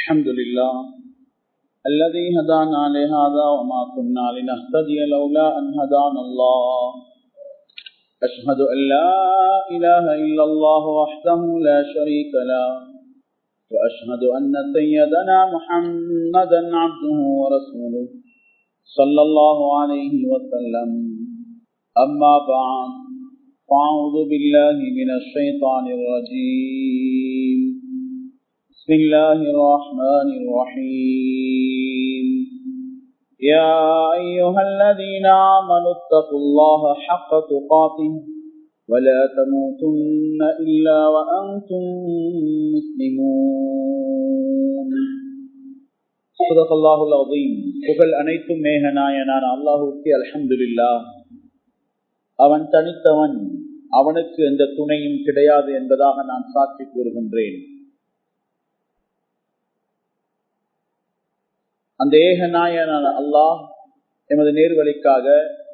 الحمد لله الذي هدانا لهذا وما كنا لنهتدي لولا أن هدانا الله أشهد أن لا إله إلا الله وحده لا شريك له وأشهد أن سيدنا محمدا عبده ورسوله صلى الله عليه وسلم أما بعد فأعوذ بالله من الشيطان الرجيم بسم الله الرحمن الرحيم يا أيها الذين آمنوا اتقوا الله حق تقاته ولا تموتن إلا وأنتم مسلمون صدق الله العظيم புகழ் அனைத்தும் மேகநாயனான அல்லாஹுக்கு அல்ஹம்துலில்லா அவன் தனித்தவன் அவனுக்கு எந்த துணையும் கிடையாது என்பதாக நான் சாட்சி கூறுகின்றேன் அந்த ஏகநாயனான அல்லாஹ் எமது நேர்வழிக்காக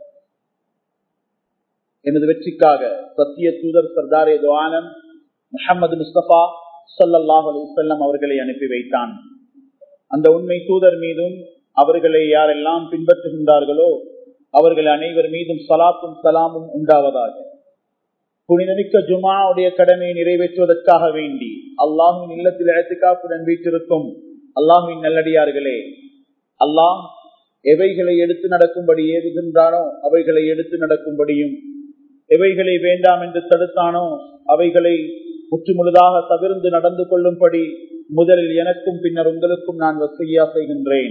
எமது வெற்றிக்காக சத்திய தூதர் சர்தாரே துவானம் முகமது முஸ்தபா சல்லாஹ் அலுவலம் அவர்களை அனுப்பி வைத்தான் அந்த உண்மை தூதர் மீதும் அவர்களை யாரெல்லாம் பின்பற்றுகின்றார்களோ அவர்கள் அனைவர் மீதும் சலாத்தும் சலாமும் உண்டாவதாக புனிதமிக்க ஜுமாவுடைய கடமையை நிறைவேற்றுவதற்காக வேண்டி அல்லாஹின் இல்லத்தில் எழுத்துக்காப்புடன் வீட்டிருக்கும் அல்லாஹின் நல்லடியார்களே அல்லாஹ் எவைகளை எடுத்து நடக்கும்படி ஏவுகின்றானோ அவைகளை எடுத்து நடக்கும்படியும் எவைகளை வேண்டாம் என்று தடுத்தானோ அவைகளை முற்றுமுழுதாக தவிர்ந்து நடந்து கொள்ளும்படி முதலில் எனக்கும் பின்னர் உங்களுக்கும் நான் வசதியா செய்கின்றேன்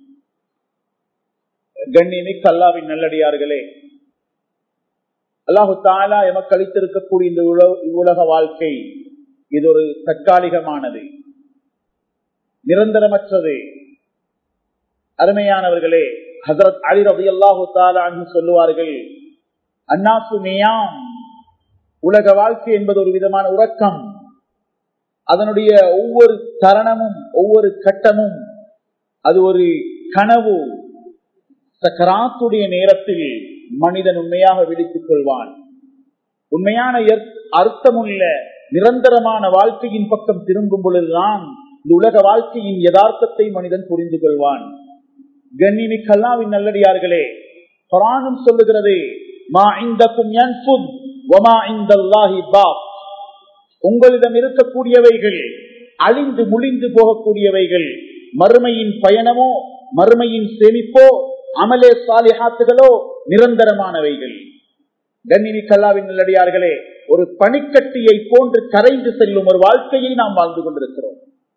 கண்ணிமிக்க அல்லாவின் நல்லடியார்களே அல்லாஹு தாலா எமக்கு அளித்திருக்கக்கூடிய இந்த உலக வாழ்க்கை இது ஒரு தற்காலிகமானது நிரந்தரமற்றது அருமையானவர்களே ஹசரத் அலி ரவி அல்லாஹு தாலா சொல்லுவார்கள் அன்னாசு மியாம் உலக வாழ்க்கை என்பது ஒரு விதமான உறக்கம் அதனுடைய ஒவ்வொரு தருணமும் ஒவ்வொரு கட்டமும் அது ஒரு கனவு சக்கராத்துடைய நேரத்தில் மனிதன் உண்மையாக விழித்துக் கொள்வான் உண்மையான அர்த்தமுள்ள நிரந்தரமான வாழ்க்கையின் பக்கம் திரும்பும் பொழுதுதான் இந்த உலக வாழ்க்கையின் யதார்த்தத்தை மனிதன் புரிந்து கொள்வான் கண்ணிமி கல்லாவின் நல்லடியார்களே குரானும் சொல்லுகிறது மா இந்தக்கும் ஒமா இந்தல்லாஹி பாப் உங்களிடம் இருக்கக்கூடியவைகள் அழிந்து முழிந்து போகக்கூடியவைகள் மறுமையின் பயணமோ மறுமையின் சேமிப்போ அமலே சாலிஹாத்துகளோ நிரந்தரமானவைகள் கண்ணினி கல்லாவின் நல்லடியார்களே ஒரு பனிக்கட்டியை போன்று கரைந்து செல்லும் ஒரு வாழ்க்கையை நாம் வாழ்ந்து கொண்டிருக்கிறோம்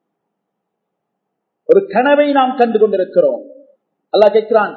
ஒரு கனவை நாம் கண்டு கொண்டிருக்கிறோம் அல்லா கேட்கிறான்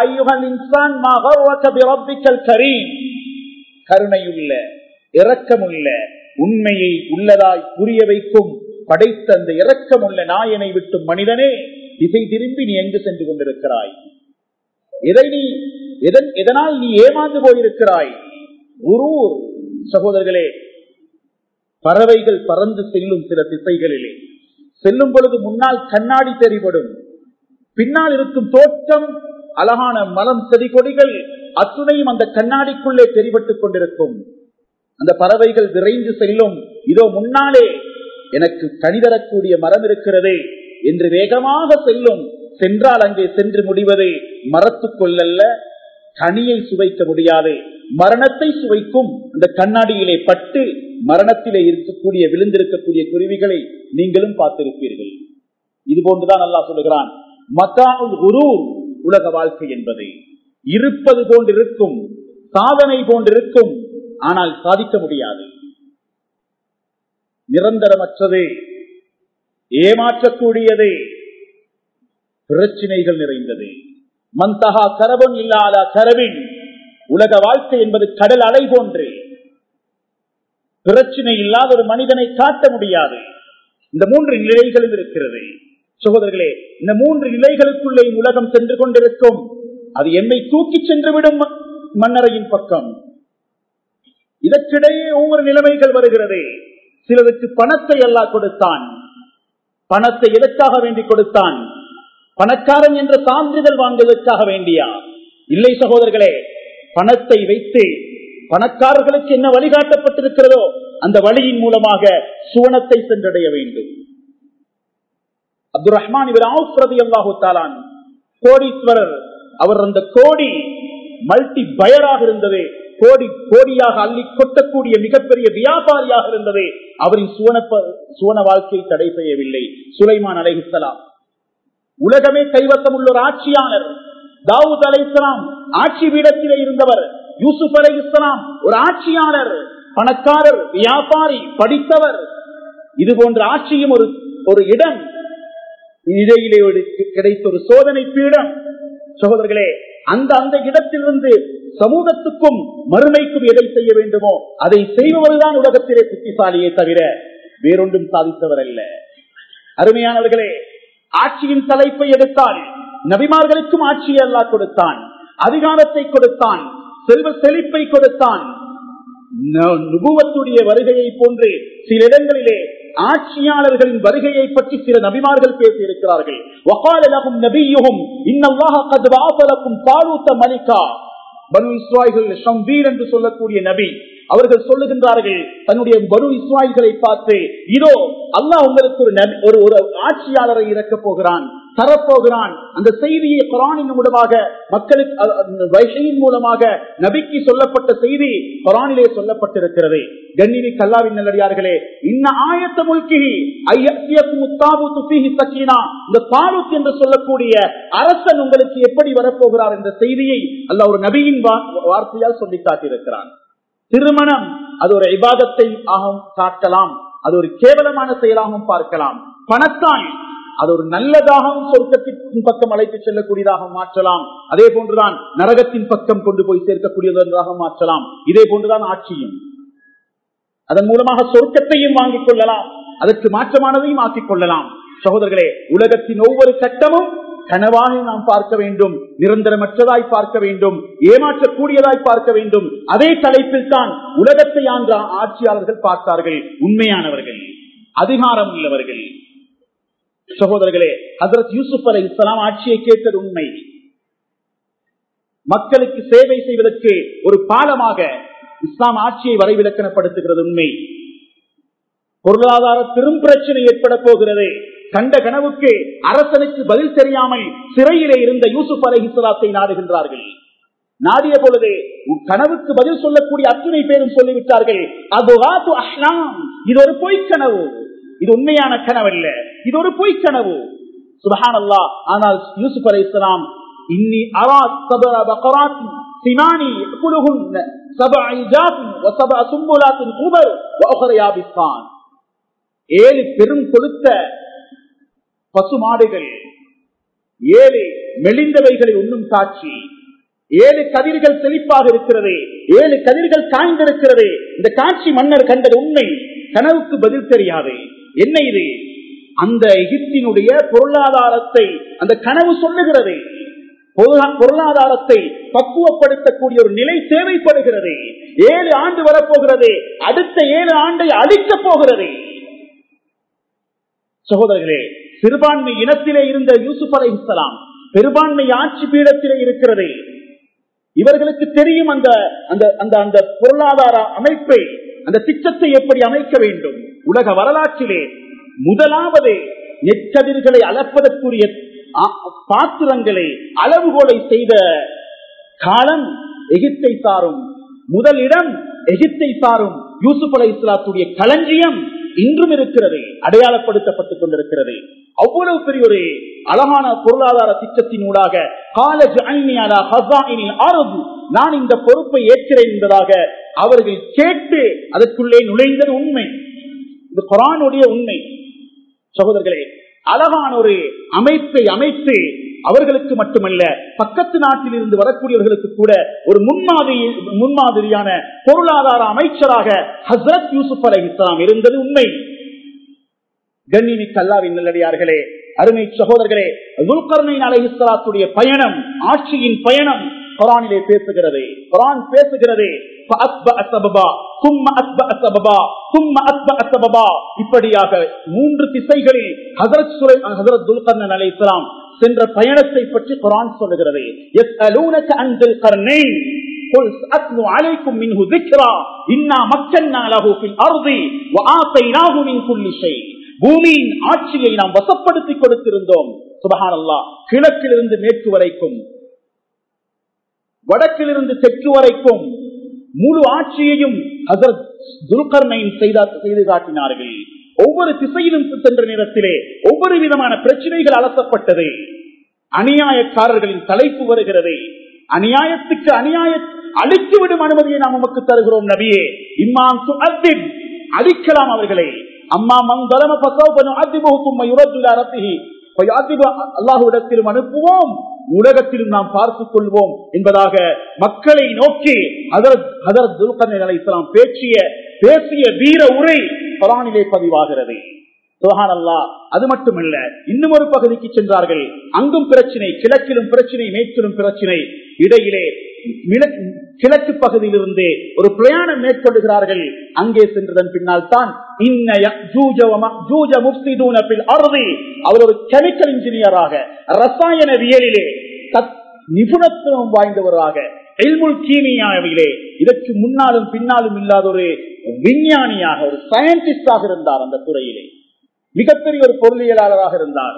கருணையுள்ள இரக்கமுள்ள உண்மையை உள்ளதாய் புரிய வைக்கும் படைத்த அந்த இரக்கமுள்ள நாயனை விட்டு மனிதனே திசை திரும்பி நீ எங்கு சென்று கொண்டிருக்கிறாய் எதை நீ எதனால் நீ ஏமாந்து போயிருக்கிறாய் குரூர் சகோதரர்களே பறவைகள் பறந்து செல்லும் சில திசைகளிலே செல்லும் பொழுது முன்னால் கண்ணாடி தெரிபடும் பின்னால் இருக்கும் தோற்றம் அழகான மலம் செடி கொடிகள் அத்துணையும் அந்த கண்ணாடிக்குள்ளே தெரிபட்டுக் கொண்டிருக்கும் அந்த பறவைகள் விரைந்து செல்லும் இதோ முன்னாலே எனக்கு கனிதரக்கூடிய மரம் இருக்கிறதே என்று வேகமாக செல்லும் சென்றால் அங்கே சென்று முடிவது மரத்துக்கொள்ளல்ல கனியை சுவைக்க முடியாது மரணத்தை சுவைக்கும் அந்த கண்ணாடியிலே பட்டு மரணத்திலே இருக்கக்கூடிய விழுந்திருக்கக்கூடிய குருவிகளை நீங்களும் பார்த்திருப்பீர்கள் இது போன்றுதான் நல்லா சொல்லுகிறான் மத்தாவுல் குரு உலக வாழ்க்கை என்பது இருப்பது போன்றிருக்கும் சாதனை போன்றிருக்கும் ஆனால் சாதிக்க முடியாது நிரந்தரமற்றது ஏமாற்றக்கூடியது பிரச்சினைகள் நிறைந்தது மந்தகா கரவன் இல்லாத கரவின் உலக வாழ்க்கை என்பது கடல் அலை போன்று பிரச்சினை இல்லாத ஒரு மனிதனை காட்ட முடியாது இந்த மூன்று நிலைகளும் இருக்கிறது சகோதரர்களே இந்த மூன்று நிலைகளுக்குள்ளே உலகம் சென்று கொண்டிருக்கும் அது என்னை தூக்கி சென்று விடும் மன்னரையின் பக்கம் இதற்கிடையே ஒவ்வொரு நிலைமைகள் வருகிறது சிலருக்கு பணத்தை எல்லாம் கொடுத்தான் பணத்தை எதற்காக வேண்டி கொடுத்தான் பணக்காரன் என்ற சான்றிதழ் வாங்குவதற்காக வேண்டியா இல்லை சகோதரர்களே பணத்தை வைத்து பணக்காரர்களுக்கு என்ன வழிகாட்டப்பட்டிருக்கிறதோ அந்த வழியின் மூலமாக சுவனத்தை சென்றடைய வேண்டும் அப்துல் ரஹ்மான் அல்லாஹு தாலான் கோடீஸ்வரர் அவர் அந்த கோடி மல்டி பயராக இருந்தது கோடி கோடியாக அள்ளி கொட்டக்கூடிய மிகப்பெரிய வியாபாரியாக இருந்தது அவரின் சுவன சுவன வாழ்க்கை தடை செய்யவில்லை சுலைமான் அலைஹிஸ்லாம் உலகமே கைவசம் உள்ள ஒரு ஆட்சியாளர் தாவூத் அலை இஸ்லாம் ஆட்சி பீடத்திலே இருந்தவர் யூசுப் அலை இஸ்லாம் ஒரு ஆட்சியாளர் பணக்காரர் வியாபாரி படித்தவர் இது போன்ற ஆட்சியும் ஒரு ஒரு இடம் இடையிலே ஒரு கிடைத்த ஒரு சோதனை பீடம் சகோதரர்களே அந்த அந்த இடத்திலிருந்து சமூகத்துக்கும் மறுமைக்கும் எதை செய்ய வேண்டுமோ அதை செய்பவர்தான் உலகத்திலே புத்திசாலியே தவிர வேறொன்றும் சாதித்தவர் அல்ல அருமையானவர்களே ஆட்சியின் தலைப்பை எடுத்தால் நபிமார்களுக்கும் ஆட்சியை அல்லா கொடுத்தான் அதிகாரத்தை கொடுத்தான் செல்வ செழிப்பை கொடுத்தான் நுபுவத்துடைய வருகையை போன்று சில இடங்களிலே ஆட்சியாளர்களின் வருகையை பற்றி சில நபிமார்கள் பேசியிருக்கிறார்கள் வகாலகும் நபியுகும் இன்னும் பாலூத்த மலிகா பனு இஸ்வாய்கள் ஷம்பீர் என்று சொல்லக்கூடிய நபி அவர்கள் சொல்லுகின்றார்கள் தன்னுடைய பனு இஸ்வாய்களை பார்த்து இதோ அல்லாஹ் உங்களுக்கு ஒரு நபி ஒரு ஒரு ஆட்சியாளரை இறக்கப் போகிறான் தரப்போகிறான் அந்த செய்தியை குரானின் மூலமாக மக்களுக்கு வைஷையின் மூலமாக நபிக்கு சொல்லப்பட்ட செய்தி குரானிலே சொல்லப்பட்டிருக்கிறது கண்ணினி கல்லாவின் நல்லடியார்களே இன்ன ஆயத்த முல்கி சக்கீனா இந்த பாலூத் என்று சொல்லக்கூடிய அரசன் உங்களுக்கு எப்படி வரப்போகிறார் என்ற செய்தியை அல்ல ஒரு நபியின் வார்த்தையால் சொல்லி காட்டியிருக்கிறான் திருமணம் அது ஒரு விவாதத்தை ஆகவும் காட்டலாம் அது ஒரு கேவலமான செயலாகவும் பார்க்கலாம் பணத்தாய் அது ஒரு நல்லதாகவும் சொர்க்கத்தின் பக்கம் அழைத்து செல்லக்கூடியதாக மாற்றலாம் அதே போன்றுதான் நரகத்தின் பக்கம் கொண்டு போய் சேர்க்கக்கூடியதாக மாற்றலாம் இதே போன்றுதான் ஆட்சியும் அதன் மூலமாக சொர்க்கத்தையும் வாங்கிக் கொள்ளலாம் அதற்கு மாற்றமானதையும் ஆக்கிக் கொள்ளலாம் சகோதரர்களே உலகத்தின் ஒவ்வொரு சட்டமும் கனவாக நாம் பார்க்க வேண்டும் நிரந்தரமற்றதாய் பார்க்க வேண்டும் ஏமாற்றக்கூடியதாய் பார்க்க வேண்டும் அதே தலைப்பில் தான் உலகத்தை ஆண்ட ஆட்சியாளர்கள் பார்த்தார்கள் உண்மையானவர்கள் அதிகாரம் உள்ளவர்கள் சகோதரர்களே ஹசரத் யூசுப் அலை இஸ்லாம் ஆட்சியை கேட்டது உண்மை மக்களுக்கு சேவை செய்வதற்கு ஒரு பாலமாக இஸ்லாம் ஆட்சியை வரைவிலக்கணப்படுத்துகிறது உண்மை பொருளாதார பெரும் பிரச்சனை ஏற்பட போகிறது கண்ட கனவுக்கு அரசனுக்கு பதில் தெரியாமல் சிறையிலே இருந்த யூசுப் அலை இஸ்லாத்தை நாடுகின்றார்கள் நாடிய பொழுது கனவுக்கு பதில் சொல்லக்கூடிய அத்துணை பேரும் சொல்லிவிட்டார்கள் இது ஒரு பொய்க்கனவு இது உண்மையான கனவல்ல இது ஒரு பொய் கனவு சுபஹான் அல்லா ஆனால் யூசுப் அலை இஸ்லாம் இன்னி அராத் சபர பகராத் சிமானி குலுகுன் சப ஐஜாத் வசப சும்புலாத்தின் குபர் வஹர யாபிஸ்தான் ஏழு பெரும் கொடுத்த பசுமாடுகள் ஏழு மெலிந்தவைகளை உண்ணும் காட்சி ஏழு கதிர்கள் செழிப்பாக இருக்கிறது ஏழு கதிர்கள் காய்ந்திருக்கிறது இந்த காட்சி மன்னர் கண்டது உண்மை கனவுக்கு பதில் தெரியாது என்ன இது அந்த எகிப்தினுடைய பொருளாதாரத்தை அந்த கனவு சொல்லுகிறது பொருளாதாரத்தை பக்குவப்படுத்தக்கூடிய ஒரு நிலை தேவைப்படுகிறது ஏழு ஆண்டு வரப்போகிறது அடுத்த ஏழு ஆண்டை அழிக்கப் போகிறது சகோதரர்களே சிறுபான்மை இனத்திலே இருந்த யூசுப் அலை இஸ்லாம் பெரும்பான்மை ஆட்சி பீடத்திலே இருக்கிறது இவர்களுக்கு தெரியும் அந்த அந்த அந்த அந்த பொருளாதார அமைப்பை அந்த திட்டத்தை எப்படி அமைக்க வேண்டும் உலக வரலாற்றிலே முதலாவது நெற்கதிர்களை அளப்பதற்குரிய பாத்திரங்களை அளவுகோலை செய்த காலம் எகிப்தை சாரும் முதல் இடம் எகிப்தை சாரும் யூசுப் அலை இஸ்லாத்துடைய களஞ்சியம் இன்றும் இருக்கிறது அடையாளப்படுத்தப்பட்டுக் கொண்டிருக்கிறது அவ்வளவு பெரிய ஒரு அழகான பொருளாதார திட்டத்தின் ஊடாக காலேஜ் நான் இந்த பொறுப்பை ஏற்கிறேன் என்பதாக அவர்கள் கேட்டு அதற்குள்ளே நுழைந்தது உண்மை இது குரானுடைய உண்மை சகோதரர்களே அழகான ஒரு அமைப்பை அமைத்து அவர்களுக்கு மட்டுமல்ல பக்கத்து நாட்டில் இருந்து வரக்கூடியவர்களுக்கு கூட ஒரு முன்மாதிரி முன்மாதிரியான பொருளாதார அமைச்சராக ஹசரத் யூசுப் அலை இஸ்லாம் இருந்தது உண்மை கண்ணினி கல்லாவின் நல்லடியார்களே அருமை சகோதரர்களே துல்கர்ணின் அலை இஸ்லாத்துடைய பயணம் ஆட்சியின் பயணம் குரானிலே பேசுகிறது குரான் பேசுகிறது இப்படியாக மூன்று திசைகளில் ஹசரத் சுரை ஹசரத் துல்கர்ணன் அலை இஸ்லாம் சென்ற பயணத்தை பற்றி குரான் சொல்லுகிறது قل سأتلو عليكم منه ذكرى إنا مكنا له في الأرض وآتيناه من كل شيء பூமியின் ஆட்சியை நாம் வசப்படுத்தி கொடுத்திருந்தோம் சுபஹான் அல்லா கிழக்கிலிருந்து மேற்கு வரைக்கும் வடக்கிலிருந்து தெற்கு வரைக்கும் முழு ஆட்சியையும் ஹசரத் துல்கர்னைன் செய்து காட்டினார்கள் ஒவ்வொரு திசையிலும் சென்ற நேரத்திலே ஒவ்வொரு விதமான பிரச்சனைகள் அலசப்பட்டது அநியாயக்காரர்களின் தலைப்பு வருகிறது அநியாயத்துக்கு அநியாய அழித்துவிடும் அனுமதியை நாம் உமக்கு தருகிறோம் நபியே இம்மாம் அழிக்கலாம் அவர்களை அம்மா மங்களம பசோபனும் அதிமுகத்தும் அரசிகி அல்லாஹுடத்திலும் அனுப்புவோம் உலகத்திலும் நாம் பார்த்துக் கொள்வோம் என்பதாக மக்களை நோக்கி இஸ்லாம் பேச்சிய பேசிய வீர உரை பலானிலே பதிவாகிறது சுஹான் அல்லா அது மட்டுமல்ல இன்னும் ஒரு பகுதிக்கு சென்றார்கள் அங்கும் பிரச்சனை கிழக்கிலும் பிரச்சனை மேற்கிலும் பிரச்சனை இடையிலே கிழக்கு பகுதியிலிருந்து ஒரு பிரயாணம் மேற்கொள்கிறார்கள் அங்கே சென்றதன் பின்னால் தான் அவர் ஒரு கெமிக்கல் இன்ஜினியராக ரசாயனவியலிலே நிபுணத்துவம் வாய்ந்தவராக எல்முல் கீமியாவிலே இதற்கு முன்னாலும் பின்னாலும் இல்லாத ஒரு விஞ்ஞானியாக ஒரு சயின்டிஸ்டாக இருந்தார் அந்த துறையிலே மிகப்பெரிய ஒரு பொருளியலாளராக இருந்தார்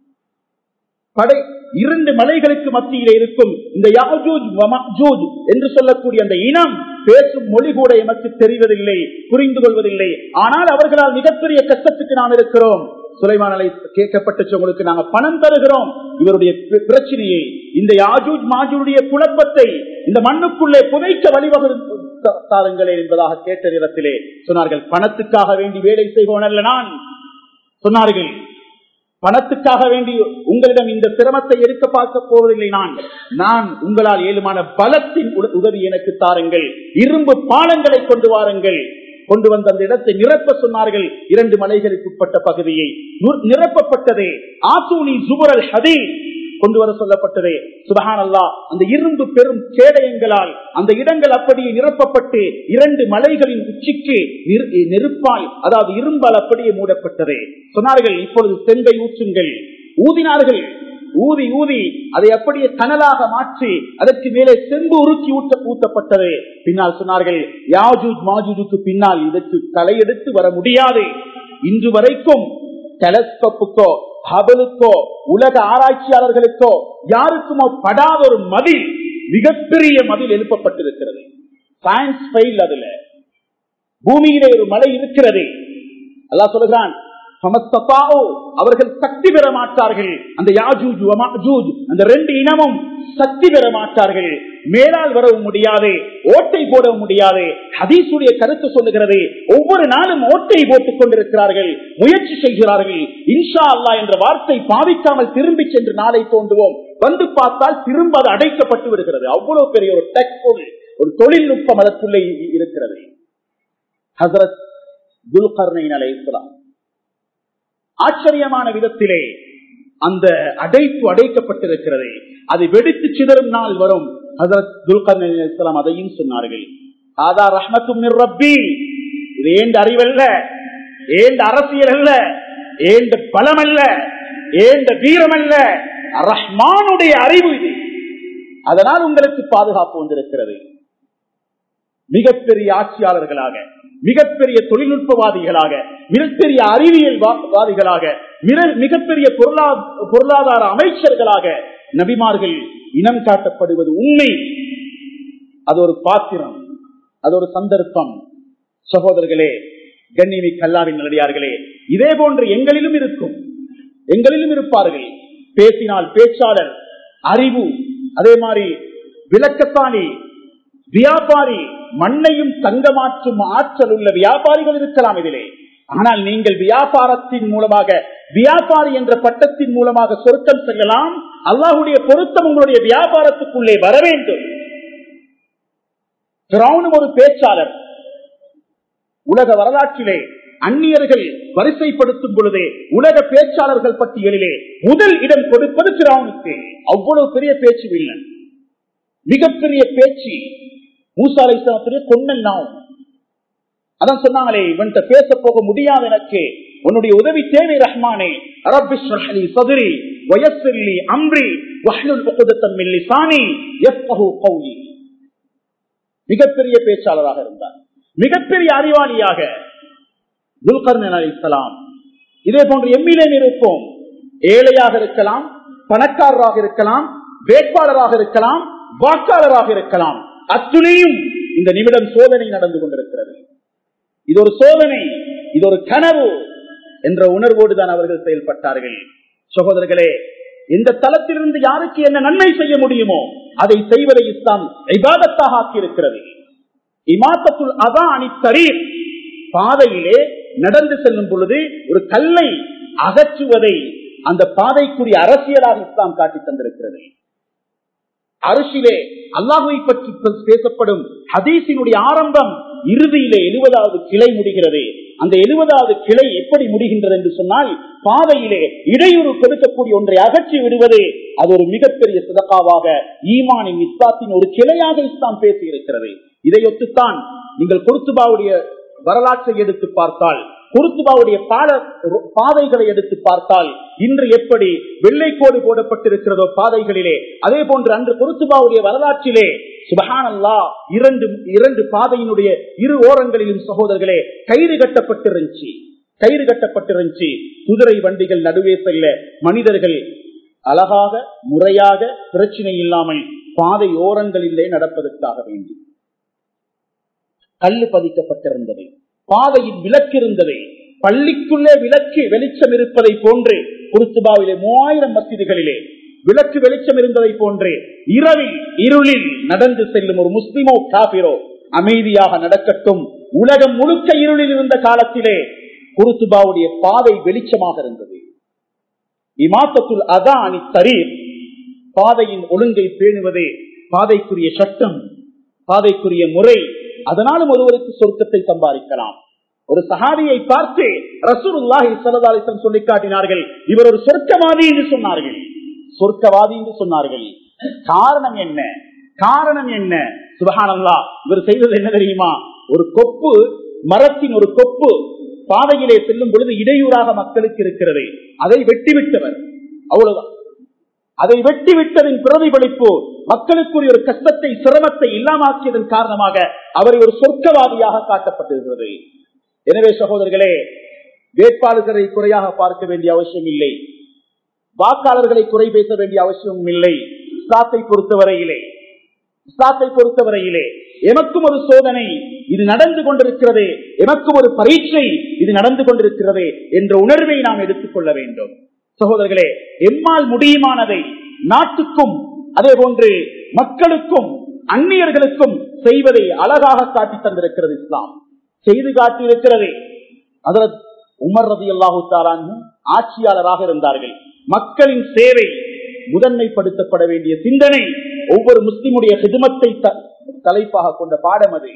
படை இரண்டு மலைகளுக்கு மத்தியிலே இருக்கும் இந்த யாஜூஜ் என்று சொல்லக்கூடிய அந்த இனம் பேசும் மொழி கூட எமக்கு தெரிவதில்லை புரிந்து கொள்வதில்லை ஆனால் அவர்களால் மிகப்பெரிய கஷ்டத்துக்கு நாம் இருக்கிறோம் சுலைமானலை கேட்கப்பட்டுச்சு உங்களுக்கு நாங்க பணம் தருகிறோம் இவருடைய பிரச்சனையை இந்த யாஜூஜ் மாஜூடைய குழப்பத்தை இந்த மண்ணுக்குள்ளே புதைக்க வழிவகு தாருங்களே என்பதாக கேட்ட நேரத்திலே சொன்னார்கள் பணத்துக்காக வேண்டி வேலை செய்வோன் அல்ல நான் சொன்னார்கள் பணத்துக்காக வேண்டி உங்களிடம் இந்த சிரமத்தை எடுக்க பார்க்க போவதில்லை நான் நான் உங்களால் ஏழுமான பலத்தின் உதவி எனக்கு தாருங்கள் இரும்பு பாலங்களை கொண்டு வாருங்கள் கொண்டு வந்த அந்த இடத்தை நிரப்ப சொன்னார்கள் இரண்டு மலைகளுக்கு உட்பட்ட பகுதியை நிரப்பப்பட்டது ஆசூனி சுபரல் ஹதீ கொண்டு வர சொல்லப்பட்டது சுபஹான் அல்லா அந்த இரும்பு பெரும் கேடயங்களால் அந்த இடங்கள் அப்படியே நிரப்பப்பட்டு இரண்டு மலைகளின் உச்சிக்கு நெருப்பால் அதாவது இரும்பால் அப்படியே மூடப்பட்டது சொன்னார்கள் இப்பொழுது செங்கை ஊற்றுங்கள் ஊதினார்கள் ஊதி ஊதி அதை அப்படியே கனலாக மாற்றி அதற்கு மேலே செம்பு உருக்கி ஊட்ட ஊட்டப்பட்டது பின்னால் சொன்னார்கள் யாஜூஜ் மாஜூஜுக்கு பின்னால் இதற்கு தலையெடுத்து வர முடியாது இன்று வரைக்கும் டெலஸ்கோப்புக்கோ ஹபலுக்கோ உலக ஆராய்ச்சியாளர்களுக்கோ யாருக்குமோ படாத ஒரு மதில் மிகப்பெரிய மதில் எழுப்பப்பட்டிருக்கிறது சயின்ஸ் ஃபைல் அதுல பூமியிலே ஒரு மலை இருக்கிறது அல்லா சொல்லுகிறான் அவர்கள் சக்தி பெற மாட்டார்கள் அந்த யாஜூஜ் அந்த ரெண்டு இனமும் சக்தி பெற மாட்டார்கள் மேலால் வரவும் முடியாது ஓட்டை போடவும் முடியாது ஹதீசுடைய கருத்து சொல்லுகிறது ஒவ்வொரு நாளும் ஓட்டை போட்டுக் கொண்டிருக்கிறார்கள் முயற்சி செய்கிறார்கள் இன்ஷா அல்லா என்ற வார்த்தை பாவிக்காமல் திரும்பி சென்று நாளை தோன்றுவோம் வந்து பார்த்தால் திரும்ப அது அடைக்கப்பட்டு விடுகிறது அவ்வளவு பெரிய ஒரு டெக்பொருள் ஒரு தொழில்நுட்பம் அதற்குள்ளே இருக்கிறது ஹசரத் துல்கர்ணைன் அலை இஸ்லாம் ஆச்சரியமான விதத்திலே அந்த அடைப்பு அடைக்கப்பட்டிருக்கிறது அது வெடித்து சிதறும் நாள் வரும் ஹசரத் துல்கர்லாம் அதையும் சொன்னார்கள் ஆதா ரஹ்மத்தும் ரப்பி இது ஏண்ட அறிவல்ல ஏண்ட அரசியல் அல்ல ஏண்ட பலம் அல்ல ஏண்ட வீரம் அல்ல ரஹ்மானுடைய அறிவு இது அதனால் உங்களுக்கு பாதுகாப்பு வந்திருக்கிறது மிகப்பெரிய ஆட்சியாளர்களாக மிகப்பெரிய தொழில்நுட்பவாதிகளாக மிகப்பெரிய அறிவியல் வாதிகளாக மிகப்பெரிய பொருளாதார அமைச்சர்களாக நபிமார்கள் இனம் காட்டப்படுவது உண்மை அது ஒரு பாத்திரம் அது ஒரு சந்தர்ப்பம் சகோதரர்களே கண்ணிமி கல்லாவின் நல்லடியார்களே இதே போன்று எங்களிலும் இருக்கும் எங்களிலும் இருப்பார்கள் பேசினால் பேச்சாளர் அறிவு அதே மாதிரி விளக்கத்தானி வியாபாரி மண்ணையும் தங்கமாற்றும் ஆற்றல் உள்ள வியாபாரிகள் இருக்கலாம் இதிலே ஆனால் நீங்கள் வியாபாரத்தின் மூலமாக வியாபாரி என்ற பட்டத்தின் மூலமாக சொருக்கம் செல்லலாம் அல்லாஹுடைய பொருத்தம் உங்களுடைய வியாபாரத்துக்குள்ளே வர வேண்டும் ஒரு பேச்சாளர் உலக வரலாற்றிலே அந்நியர்கள் வரிசைப்படுத்தும் பொழுதே உலக பேச்சாளர்கள் பட்டியலிலே முதல் இடம் கொடுப்பது பிராவுனுக்கு அவ்வளவு பெரிய பேச்சு வில்லன் மிகப்பெரிய பேச்சு மூசா அலிஸ்லாத்துடைய கொன்னல் நாம் அதான் சொன்னாங்களே இவன்கிட்ட பேச போக முடியாது எனக்கு உன்னுடைய உதவி தேவை ரஹ்மானே அரபிஸ்வலி சதுரி வயசில்லி அம்ரி வஹ்லுல் உகுதத்தன் மில்லி சாணி எஃபஹு கௌலி மிகப்பெரிய பேச்சாளராக இருந்தார் மிகப்பெரிய அறிவாளியாக துல்கர்ணன் அலி இஸ்லாம் இதே போன்று எம்மிலேயும் இருப்போம் ஏழையாக இருக்கலாம் பணக்காரராக இருக்கலாம் வேட்பாளராக இருக்கலாம் வாக்காளராக இருக்கலாம் அத்துணையும் இந்த நிமிடம் சோதனை நடந்து கொண்டிருக்கிறது இது ஒரு சோதனை இது ஒரு கனவு என்ற உணர்வோடு தான் அவர்கள் செயல்பட்டார்கள் சகோதரர்களே இந்த தளத்திலிருந்து யாருக்கு என்ன நன்மை செய்ய முடியுமோ அதை செய்வதை இஸ்லாம் இபாதத்தாக ஆக்கியிருக்கிறது இமாத்தத்துள் அதா அணித்தரீர் பாதையிலே நடந்து செல்லும் பொழுது ஒரு கல்லை அகற்றுவதை அந்த பாதைக்குரிய அரசியலாக இஸ்லாம் காட்டி தந்திருக்கிறது அரிசிலே அல்லாஹுவை பற்றி பேசப்படும் ஹதீஸினுடைய ஆரம்பம் இறுதியிலே எழுபதாவது கிளை முடிகிறது அந்த எழுபதாவது கிளை எப்படி முடிகின்றது என்று சொன்னால் பாதையிலே இடையூறு கொடுக்கக்கூடிய ஒன்றை அகற்றி விடுவது அது ஒரு மிகப்பெரிய சிதக்காவாக ஈமானின் இஸ்லாத்தின் ஒரு கிளையாக இஸ்லாம் பேசி இருக்கிறது இதையொத்துத்தான் நீங்கள் குருத்துபாவுடைய வரலாற்றை எடுத்து பார்த்தால் குருத்துபாவுடைய பால பாதைகளை எடுத்து பார்த்தால் இன்று எப்படி வெள்ளைக்கோடு போடப்பட்டிருக்கிறதோ பாதைகளிலே அதே போன்று அன்று குருத்துபாவுடைய வரலாற்றிலே சுபஹானல்லா இரண்டு இரண்டு பாதையினுடைய இரு ஓரங்களிலும் சகோதரர்களே கயிறு கட்டப்பட்டிருந்துச்சு கயிறு கட்டப்பட்டிருந்துச்சு குதிரை வண்டிகள் நடுவே செல்ல மனிதர்கள் அழகாக முறையாக பிரச்சனை இல்லாமல் பாதை ஓரங்களிலே நடப்பதற்காக வேண்டி கல்லு பதிக்கப்பட்டிருந்தது பாதையில் விளக்கு இருந்தது பள்ளிக்குள்ளே விளக்கு வெளிச்சம் இருப்பதை போன்று குருத்துபாவிலே மூவாயிரம் மசிதிகளிலே விளக்கு வெளிச்சம் இருந்ததை போன்று இரவில் இருளில் நடந்து செல்லும் ஒரு முஸ்லிமோ காபிரோ அமைதியாக நடக்கட்டும் உலகம் முழுக்க இருளில் இருந்த காலத்திலே குருத்துபாவுடைய பாதை வெளிச்சமாக இருந்தது இமாத்தத்துள் அதா அணி தரீர் பாதையின் ஒழுங்கை பேணுவதே பாதைக்குரிய சட்டம் பாதைக்குரிய முறை அதனாலும் ஒருவருக்கு சொர்க்கத்தை சம்பாதிக்கலாம் ஒரு சஹாபியை பார்த்து ரசூலுல்லாஹி சல்லல்லாஹு சொல்லி காட்டினார்கள் இவர் ஒரு சொர்க்கவாதி என்று சொன்னார்கள் சொர்க்கவாதி என்று சொன்னார்கள் காரணம் என்ன காரணம் என்ன சுபஹானல்லா இவர் செய்தது என்ன தெரியுமா ஒரு கொப்பு மரத்தின் ஒரு கொப்பு பாதையிலே செல்லும் பொழுது இடையூறாக மக்களுக்கு இருக்கிறது அதை வெட்டிவிட்டவர் அவ்வளவுதான் அதை வெட்டிவிட்டதின் பிரதிபலிப்பு மக்களுக்குரிய ஒரு கஷ்டத்தை சிரமத்தை இல்லாமாக்கியதன் காரணமாக அவரை ஒரு சொர்க்கவாதியாக காட்டப்பட்டிருக்கிறது எனவே சகோதரர்களே வேட்பாளர்களை குறையாக பார்க்க வேண்டிய அவசியம் இல்லை வாக்காளர்களை குறை பேச வேண்டிய அவசியம் இல்லை இஸ்லாத்தை பொறுத்தவரையிலே இஸ்லாத்தை பொறுத்தவரையிலே எமக்கும் ஒரு சோதனை இது நடந்து கொண்டிருக்கிறது எமக்கும் ஒரு பரீட்சை இது நடந்து கொண்டிருக்கிறது என்ற உணர்வை நாம் எடுத்துக்கொள்ள வேண்டும் சகோதரர்களே எம்மால் முடியுமானதை நாட்டுக்கும் அதே போன்று மக்களுக்கும் அந்நியர்களுக்கும் செய்வதை அழகாக காட்டி தந்திருக்கிறது இஸ்லாம் செய்து காட்டி இருக்கிறது அதில் உமர் ரதி அல்லாஹு ஆட்சியாளராக இருந்தார்கள் மக்களின் சேவை முதன்மைப்படுத்தப்பட வேண்டிய சிந்தனை ஒவ்வொரு முஸ்லிமுடைய ஹிதுமத்தை தலைப்பாக கொண்ட பாடம் அது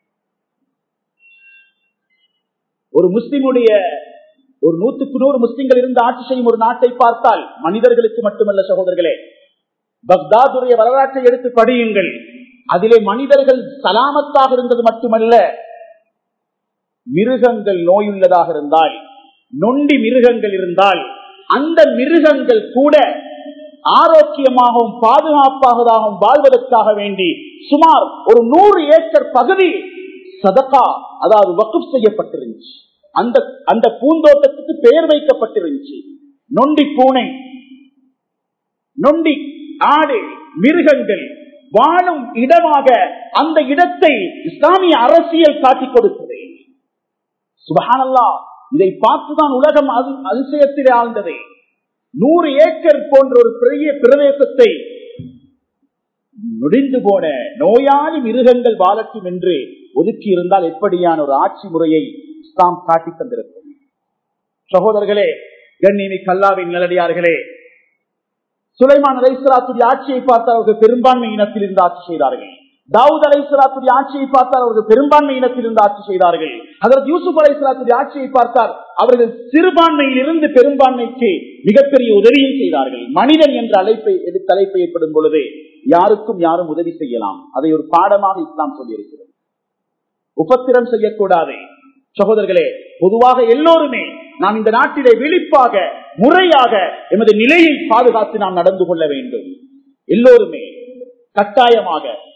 ஒரு முஸ்லிமுடைய ஒரு நூற்றுக்கு நூறு முஸ்லிம்கள் இருந்து ஆட்சி செய்யும் ஒரு நாட்டை பார்த்தால் மனிதர்களுக்கு மட்டுமல்ல சகோதரர்களே பக்தாதுடைய வரலாற்றை எடுத்து படியுங்கள் அதிலே மனிதர்கள் சலாமத்தாக இருந்தது மட்டுமல்ல மிருகங்கள் நோயுள்ளதாக இருந்தால் நொண்டி மிருகங்கள் இருந்தால் அந்த மிருகங்கள் கூட ஆரோக்கியமாகவும் பாதுகாப்பாகவும் வாழ்வதற்காக வேண்டி சுமார் ஒரு நூறு ஏக்கர் பகுதி சதக்கா அதாவது வக்குப் செய்யப்பட்டிருந்துச்சு அந்த அந்த பூந்தோட்டத்துக்கு பெயர் வைக்கப்பட்டிருந்துச்சு நொண்டி பூனை நொண்டி ஆடு மிருகங்கள் வாழும் இடமாக அந்த இடத்தை இஸ்லாமிய அரசியல் காட்டிக் கொடுத்தது சுபஹானல்லா இதை பார்த்துதான் உலகம் அதிசயத்திலே ஆழ்ந்தது நூறு ஏக்கர் போன்ற ஒரு பெரிய பிரதேசத்தை நொடிந்து போன நோயாளி மிருகங்கள் வாழட்டும் என்று ஒதுக்கி இருந்தால் எப்படியான ஒரு ஆட்சி முறையை இஸ்லாம் காட்டி தந்திருக்கும் சகோதரர்களே கண்ணிமி கல்லாவின் நிலடியார்களே சுலைமான் அலைசலாத்துடைய ஆட்சியை பார்த்தால் அவர்கள் பெரும்பான்மை இனத்தில் இருந்து ஆட்சி செய்தார்கள் தாவூத் அலைசலாத்துடைய ஆட்சியை பார்த்தால் அவர்கள் பெரும்பான்மை இனத்தில் இருந்து ஆட்சி செய்தார்கள் அதற்கு யூசுப் அலைசலாத்துடைய ஆட்சியை பார்த்தால் அவர்கள் சிறுபான்மையில் இருந்து பெரும்பான்மைக்கு மிகப்பெரிய உதவியும் செய்தார்கள் மனிதன் என்ற அழைப்பை தலைப்பு ஏற்படும் பொழுது யாருக்கும் யாரும் உதவி செய்யலாம் அதை ஒரு பாடமாக இஸ்லாம் சொல்லியிருக்கிறது உபத்திரம் செய்யக்கூடாது சகோதரர்களே பொதுவாக எல்லோருமே நாம் இந்த நாட்டிலே விழிப்பாக முறையாக எமது நிலையை பாதுகாத்து நாம் நடந்து கொள்ள வேண்டும் எல்லோருமே கட்டாயமாக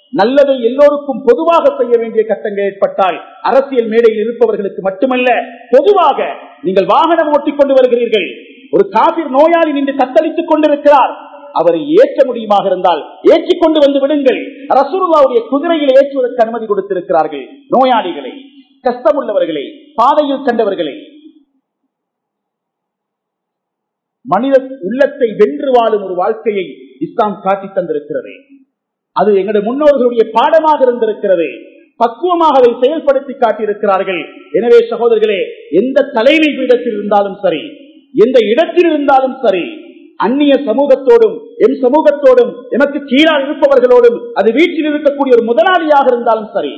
நல்லதை எல்லோருக்கும் பொதுவாக செய்ய வேண்டிய கட்டங்கள் ஏற்பட்டால் அரசியல் மேடையில் இருப்பவர்களுக்கு மட்டுமல்ல பொதுவாக நீங்கள் வாகனம் ஓட்டிக் கொண்டு வருகிறீர்கள் ஒரு காபிர் நோயாளி நின்று தத்தளித்துக் கொண்டிருக்கிறார் அவரை ஏற்ற முடியுமாக இருந்தால் ஏற்றிக் கொண்டு வந்து விடுங்கள் ரசூலுல்லாவுடைய குதிரையில் ஏற்றுவதற்கு அனுமதி கொடுத்திருக்கிறார்கள் நோயாளிகளை கஷ்டமுள்ளவர்களை பாதையில் கண்டவர்களை மனித உள்ளத்தை வென்று வாழும் ஒரு வாழ்க்கையை இஸ்லாம் காட்டி தந்திருக்கிறது அது எங்களுடைய முன்னோர்களுடைய பாடமாக இருந்திருக்கிறது பக்குவமாக அதை செயல்படுத்தி காட்டியிருக்கிறார்கள் எனவே சகோதரர்களே எந்த தலைமை பீடத்தில் இருந்தாலும் சரி எந்த இடத்தில் இருந்தாலும் சரி அந்நிய சமூகத்தோடும் எம் சமூகத்தோடும் எமக்கு கீழால் இருப்பவர்களோடும் அது வீட்டில் இருக்கக்கூடிய ஒரு முதலாளியாக இருந்தாலும் சரி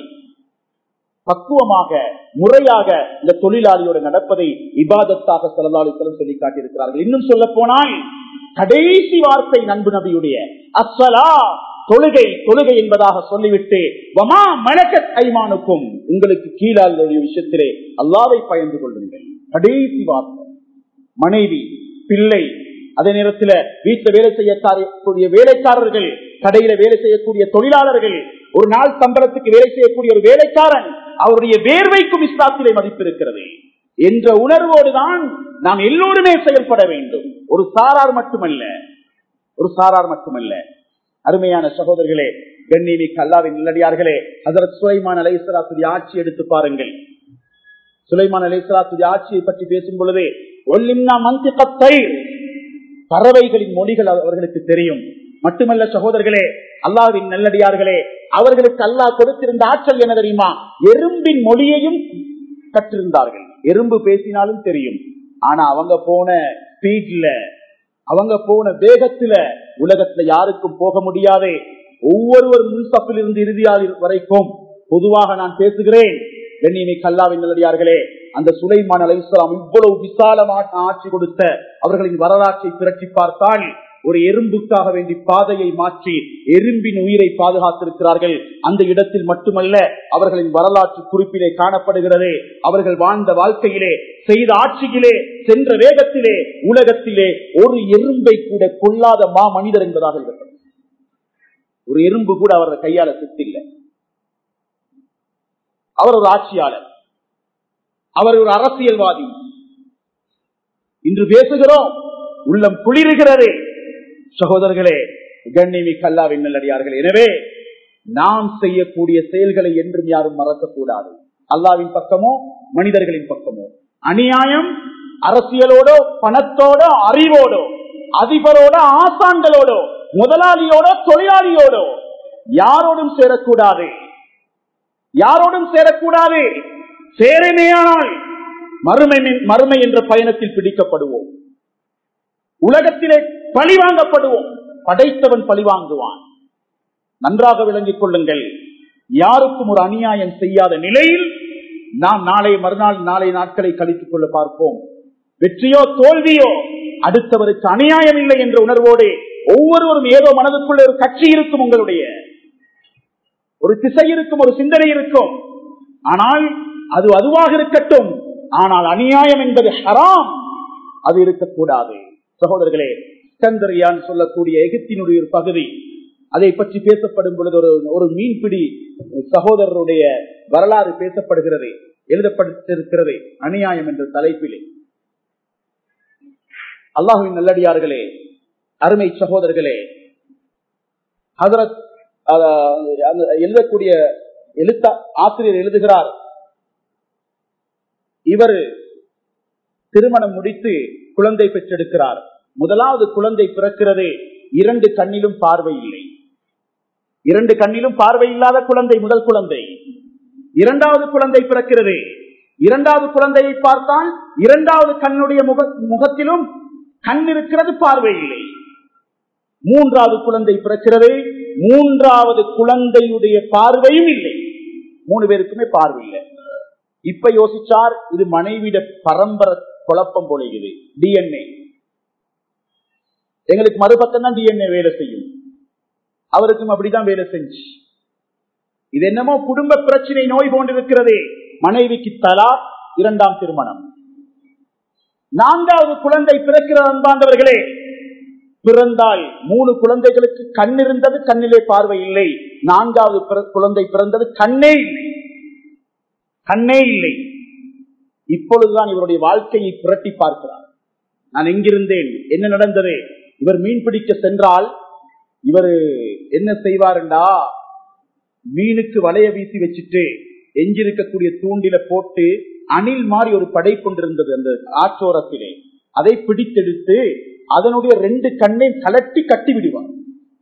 பக்குவமாக முறையாக இந்த தொழிலாளியோடு நடப்பதை இபாதத்தாக செலவாளித்தலும் சொல்லி காட்டியிருக்கிறார்கள் இன்னும் சொல்ல போனால் கடைசி வார்த்தை நண்பு நபியுடைய அஸ்வலா தொழுகை தொழுகை என்பதாக சொல்லிவிட்டு வமா மலக்கத் ஐமானுக்கும் உங்களுக்கு கீழாளுடைய விஷயத்திலே அல்லாவை பயந்து கொள்ளுங்கள் கடைசி வார்த்தை மனைவி பிள்ளை அதே நேரத்தில் வீட்டில் வேலை செய்யக்கூடிய வேலைக்காரர்கள் கடையில வேலை செய்யக்கூடிய தொழிலாளர்கள் ஒரு நாள் சம்பளத்துக்கு வேலை செய்யக்கூடிய ஒரு வேலைக்காரன் அவருடைய வேர்வைக்கும் இஸ்லாத்திலே மதிப்பு இருக்கிறது என்ற உணர்வோடுதான் நாம் எல்லோருமே செயல்பட வேண்டும் ஒரு சாரார் மட்டுமல்ல ஒரு சாரார் மட்டுமல்ல அருமையான சகோதரர்களே கண்ணிமிக்க அல்லாவின் நல்லடியார்களே அதற்கு சுலைமான் அலைசலாத்துடைய ஆட்சி எடுத்து பாருங்கள் சுலைமான் அலைசலாத்துடைய ஆட்சியை பற்றி பேசும் பொழுதே ஒல்லிம்னா மந்திகத்தை பறவைகளின் மொழிகள் அவர்களுக்கு தெரியும் மட்டுமல்ல சகோதரர்களே அல்லாவின் நல்லடியார்களே அவர்களுக்கு அல்லாஹ் கொடுத்திருந்த ஆற்றல் என்ன தெரியுமா எறும்பின் மொழியையும் கற்றிருந்தார்கள் எறும்பு பேசினாலும் தெரியும் ஆனா அவங்க போன ஸ்பீட்ல அவங்க போன வேகத்துல உலகத்துல யாருக்கும் போக முடியாது ஒவ்வொருவர் முன்சப்பில் இருந்து இறுதியால் வரைக்கும் பொதுவாக நான் பேசுகிறேன் வெண்ணிமை கல்லாவின் நல்லடியார்களே அந்த சுலைமான் அலை இஸ்லாம் இவ்வளவு விசாலமான ஆட்சி கொடுத்த அவர்களின் வரலாற்றை திரட்டி பார்த்தால் ஒரு எறும்புக்காக வேண்டி பாதையை மாற்றி எறும்பின் உயிரை பாதுகாத்திருக்கிறார்கள் அந்த இடத்தில் மட்டுமல்ல அவர்களின் வரலாற்று குறிப்பிலே காணப்படுகிறது அவர்கள் வாழ்ந்த வாழ்க்கையிலே செய்த ஆட்சியிலே சென்ற வேகத்திலே உலகத்திலே ஒரு எறும்பை கூட கொள்ளாத மா மனிதர் என்பதாக இருக்கிறது ஒரு எறும்பு கூட அவரது கையால சுத்தில்லை அவர் ஒரு ஆட்சியாளர் அவர் ஒரு அரசியல்வாதி இன்று பேசுகிறோம் உள்ளம் குளிர்கிறது சகோதரர்களே கண்ணிமி கல்லாவின் நல்லடியார்கள் எனவே நாம் செய்யக்கூடிய செயல்களை என்றும் யாரும் மறக்கக்கூடாது அல்லாவின் பக்கமோ மனிதர்களின் பக்கமோ அநியாயம் அரசியலோடோ பணத்தோடோ அறிவோடோ அதிபரோட ஆசான்களோடோ முதலாளியோடோ தொழிலாளியோடோ யாரோடும் சேரக்கூடாது யாரோடும் சேரக்கூடாது சேரமேயானால் மறுமை மறுமை என்ற பயணத்தில் பிடிக்கப்படுவோம் உலகத்திலே பழி வாங்கப்படுவோம் படைத்தவன் பழி வாங்குவான் நன்றாக விளங்கிக் கொள்ளுங்கள் யாருக்கும் ஒரு அநியாயம் செய்யாத நிலையில் நாம் நாளை மறுநாள் நாளை நாட்களை கழித்துக் கொள்ள பார்ப்போம் வெற்றியோ தோல்வியோ அடுத்தவருக்கு அநியாயம் இல்லை என்ற உணர்வோடு ஒவ்வொருவரும் ஏதோ மனதுக்குள்ள ஒரு கட்சி இருக்கும் உங்களுடைய ஒரு திசை இருக்கும் ஒரு சிந்தனை இருக்கும் ஆனால் அது அதுவாக இருக்கட்டும் ஆனால் அநியாயம் என்பது ஹராம் அது இருக்கக்கூடாது சகோதரர்களே ஸ்கந்தரியான் சொல்லக்கூடிய எகிப்தினுடைய ஒரு பகுதி அதை பற்றி பேசப்படும் பொழுது ஒரு ஒரு மீன்பிடி சகோதரருடைய வரலாறு பேசப்படுகிறது எழுதப்பட்டிருக்கிறது அநியாயம் என்ற தலைப்பிலே அல்லாஹுவின் நல்லடியார்களே அருமை சகோதரர்களே ஹசரத் எழுதக்கூடிய எழுத்த ஆசிரியர் எழுதுகிறார் இவர் திருமணம் முடித்து குழந்தை பெற்றெடுக்கிறார் முதலாவது குழந்தை பிறக்கிறது இரண்டு கண்ணிலும் பார்வை இல்லை இரண்டு கண்ணிலும் பார்வை இல்லாத குழந்தை முதல் குழந்தை இரண்டாவது குழந்தை பிறக்கிறது இரண்டாவது குழந்தையை பார்த்தால் இரண்டாவது கண்ணுடைய முக முகத்திலும் கண் இருக்கிறது பார்வை இல்லை மூன்றாவது குழந்தை பிறக்கிறது மூன்றாவது குழந்தையுடைய பார்வையும் இல்லை மூணு பேருக்குமே பார்வை இல்லை இப்ப யோசிச்சார் இது மனைவிட பரம்பரை குழப்பம் போலகுது டிஎன்ஏ எங்களுக்கு மறுபக்கம் தான் டிஎன்ஏ வேலை செய்யும் அவருக்கும் அப்படிதான் வேலை செஞ்சு இது என்னமோ குடும்ப பிரச்சனை நோய் போன்றிருக்கிறது மனைவிக்கு தலா இரண்டாம் திருமணம் நான்காவது குழந்தை பிறக்கிற அன்பாண்டவர்களே பிறந்தால் மூணு குழந்தைகளுக்கு கண் இருந்தது கண்ணிலே பார்வை இல்லை நான்காவது பிற- குழந்தை பிறந்தது கண்ணே இல்லை கண்ணே இல்லை இப்பொழுதுதான் இவருடைய வாழ்க்கையை புரட்டி பார்க்கிறார் நான் எங்கிருந்தேன் என்ன நடந்தது இவர் மீன் பிடிக்க சென்றால் இவர் என்ன செய்வாருண்டா மீனுக்கு வலைய வீசி வச்சுட்டு எஞ்சிருக்கக்கூடிய தூண்டில போட்டு அணில் மாதிரி ஒரு படை கொண்டிருந்தது அந்த ஆற்றோரத்திலே அதை பிடித்தெடுத்து அதனுடைய ரெண்டு கண்ணையும் கலட்டி கட்டி விடுவார்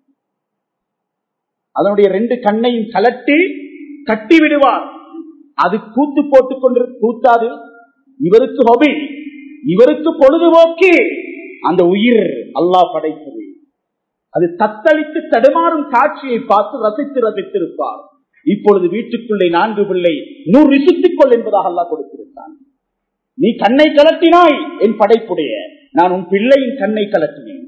அதனுடைய ரெண்டு கண்ணையும் கலட்டி கட்டி விடுவார் அது கூத்து போட்டுக் கொண்டு கூத்தாது இவருக்கு ஹொபி இவருக்கு பொழுதுபோக்கு அந்த உயிர் அல்லாஹ் படைத்தது அது தத்தளித்து தடுமாறும் காட்சியை பார்த்து ரசித்து ரசித்திருப்பார் இப்பொழுது வீட்டுக்குள்ளே நான்கு பிள்ளை நூறு ரிசித்துக் கொள் என்பதாக அல்லாஹ் கொடுத்திருந்தான் நீ கண்ணை கலட்டினாய் என் படைப்புடைய நான் உன் பிள்ளையின் கண்ணை கலட்டினேன்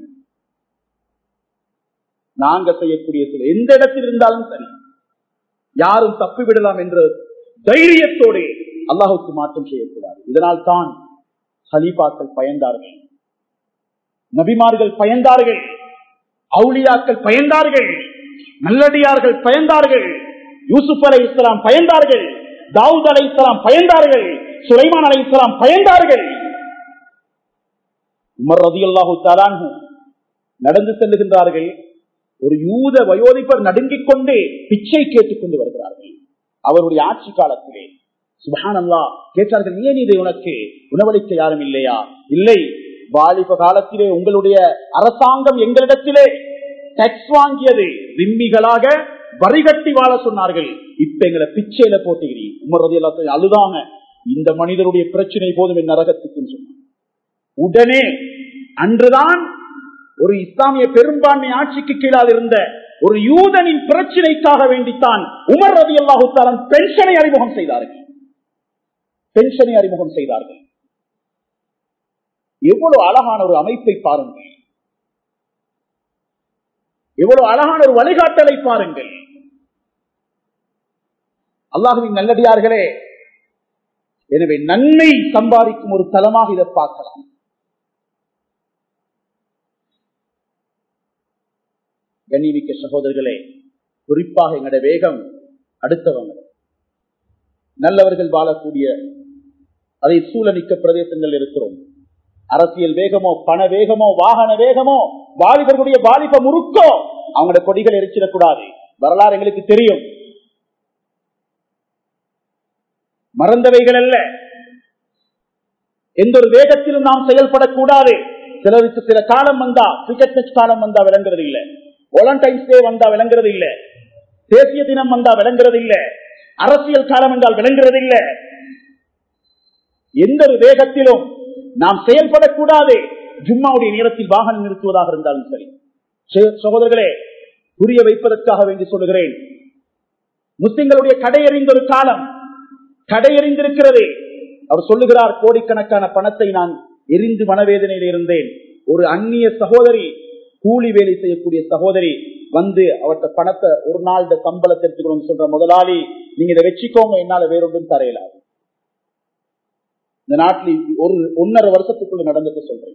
நாங்க செய்யக்கூடிய சில எந்த இடத்தில் இருந்தாலும் சரி யாரும் தப்பி விடலாம் என்ற தைரியத்தோடு அல்லாஹுக்கு மாற்றம் செய்யக்கூடாது இதனால் தான் ஹலீபாக்கள் பயந்தார்கள் நபிமார்கள் பயந்தார்கள் அவுளியாக்கள் பயந்தார்கள் நல்லடியார்கள் பயந்தார்கள் யூசுப் அலை இஸ்லாம் பயந்தார்கள் தாவூத் அலை இஸ்லாம் பயந்தார்கள் சுலைமான் அலை இஸ்லாம் பயந்தார்கள் உமர் ரதி அல்லாஹு தலான்ஹு நடந்து செல்லுகின்றார்கள் ஒரு யூத வயோதிபர் நடுங்கிக் கொண்டு பிச்சை கேட்டுக் கொண்டு வருகிறார்கள் அவருடைய ஆட்சி காலத்திலே சுபஹானல்லா கேட்டார்கள் ஏன் இது உனக்கு உணவளிக்க யாரும் இல்லையா இல்லை வாலிப காலத்திலே உங்களுடைய அரசாங்கம் எங்களிடத்திலே டேக்ஸ் வாங்கியது விம்மிகளாக வரிகட்டி வாழ சொன்னார்கள் இப்ப எங்களை பிச்சையில போட்டுகிறீங்க உமர் ரதி எல்லாத்தையும் அழுதாங்க இந்த மனிதருடைய பிரச்சனை போதும் என் நரகத்துக்குன்னு சொன்னாங்க உடனே அன்றுதான் ஒரு இஸ்லாமிய பெரும்பான்மை ஆட்சிக்கு கீழால் இருந்த ஒரு யூதனின் பிரச்சனைக்காக வேண்டித்தான் உமர் ரதி அல்லாஹு பென்ஷனை அறிமுகம் செய்தார்கள் பென்ஷனை அறிமுகம் செய்தார்கள் எவ்வளவு அழகான ஒரு அமைப்பை பாருங்கள் எவ்வளவு அழகான ஒரு வழிகாட்டலை பாருங்கள் அல்லாஹுவின் நல்லடியார்களே எனவே நன்மை சம்பாதிக்கும் ஒரு தலமாக இதை பார்க்கலாம் கண்ணிமிக்க சகோதரர்களே குறிப்பாக எங்களுடைய வேகம் அடுத்தவங்க நல்லவர்கள் வாழக்கூடிய அதை சூழமிக்க பிரதேசங்கள் இருக்கிறோம் அரசியல் வேகமோ பண வேகமோ வாகன வேகமோ வாலிபர்களுடைய வாலிப முறுக்கோ அவங்களோட கொடிகள் எரிச்சிடக்கூடாது வரலாறு எங்களுக்கு தெரியும் மறந்தவைகள் அல்ல எந்த ஒரு வேகத்திலும் நாம் செயல்படக்கூடாது சிலருக்கு சில காலம் வந்தா கிரிக்கெட் மேட்ச் காலம் வந்தா விளங்குறது இல்ல வாலண்டைன்ஸ் டே வந்தா விளங்குறது இல்ல தேசிய தினம் வந்தா விளங்குறது இல்ல அரசியல் காலம் என்றால் விளங்குறது இல்ல எந்த ஒரு வேகத்திலும் நாம் செயல்படக்கூடாது ஜும்மாவுடைய நேரத்தில் வாகனம் நிறுத்துவதாக இருந்தாலும் சரி சே- சகோதரர்களே புரிய வைப்பதற்காக வேண்டி சொல்லுகிறேன் முஸ்லிம்களுடைய கடையறிந்த ஒரு காலம் கடையறிந்திருக்கிறது அவர் சொல்லுகிறார் கோடிக்கணக்கான பணத்தை நான் எரிந்து மனவேதனையில் இருந்தேன் ஒரு அந்நிய சகோதரி கூலி வேலை செய்யக்கூடிய சகோதரி வந்து அவர்கிட்ட பணத்தை ஒரு நாள் இந்த சம்பளத்தை எடுத்துக்கணும் சொல்ற முதலாளி நீங்க இதை வச்சுக்கோங்க என்னால வேறொன்றும் தரையலாது இந்த நாட்டில் ஒரு ஒன்னரை வருஷத்துக்குள்ள நடந்தது சொல்றேன்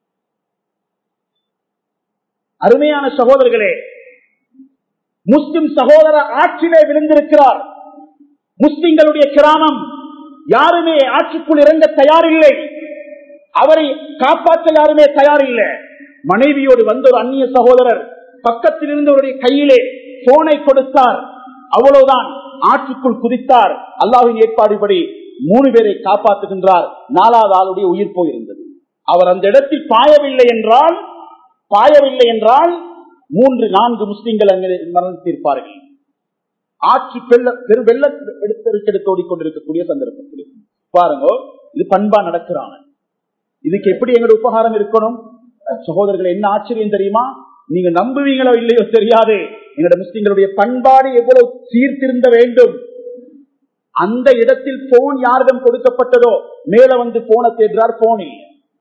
அருமையான சகோதரர்களே முஸ்லிம் சகோதர ஆட்சியிலே விழுந்திருக்கிறார் முஸ்லிம்களுடைய கிராமம் யாருமே ஆட்சிக்குள் இறங்க தயாரில்லை அவரை காப்பாற்ற யாருமே தயாரில்லை மனைவியோடு வந்த ஒரு அந்நிய சகோதரர் பக்கத்தில் இருந்தவருடைய கையிலே போனை கொடுத்தார் அவ்வளவுதான் ஆட்சிக்குள் குதித்தார் அல்லாவின் ஏற்பாடுபடி மூணு பேரை காப்பாற்றுகின்றார் நாலாவது ஆளுடைய உயிர் போயிருந்தது அவர் அந்த இடத்தில் பாயவில்லை என்றால் பாயவில்லை என்றால் மூன்று நான்கு முஸ்லிம்கள் அங்கே மரணித்திருப்பார்கள் ஆட்சி பெல்ல பெரு வெள்ள எடுத்தெடுத்து ஓடிக்கொண்டிருக்கக்கூடிய சந்தர்ப்பத்தில் பாருங்க இது பண்பா நடக்கிறாங்க இதுக்கு எப்படி எங்களுடைய உபகாரம் இருக்கணும் சகோதரர்கள் என்ன ஆச்சரியம் தெரியுமா நீங்க நம்புவீங்களோ இல்லையோ தெரியாது எங்களுடைய முஸ்லிம்களுடைய பண்பாடு எவ்வளவு சீர்திருந்த வேண்டும் அந்த இடத்தில் போன் யாரிடம் கொடுக்கப்பட்டதோ மேல வந்து போன தேடுறார் போனில்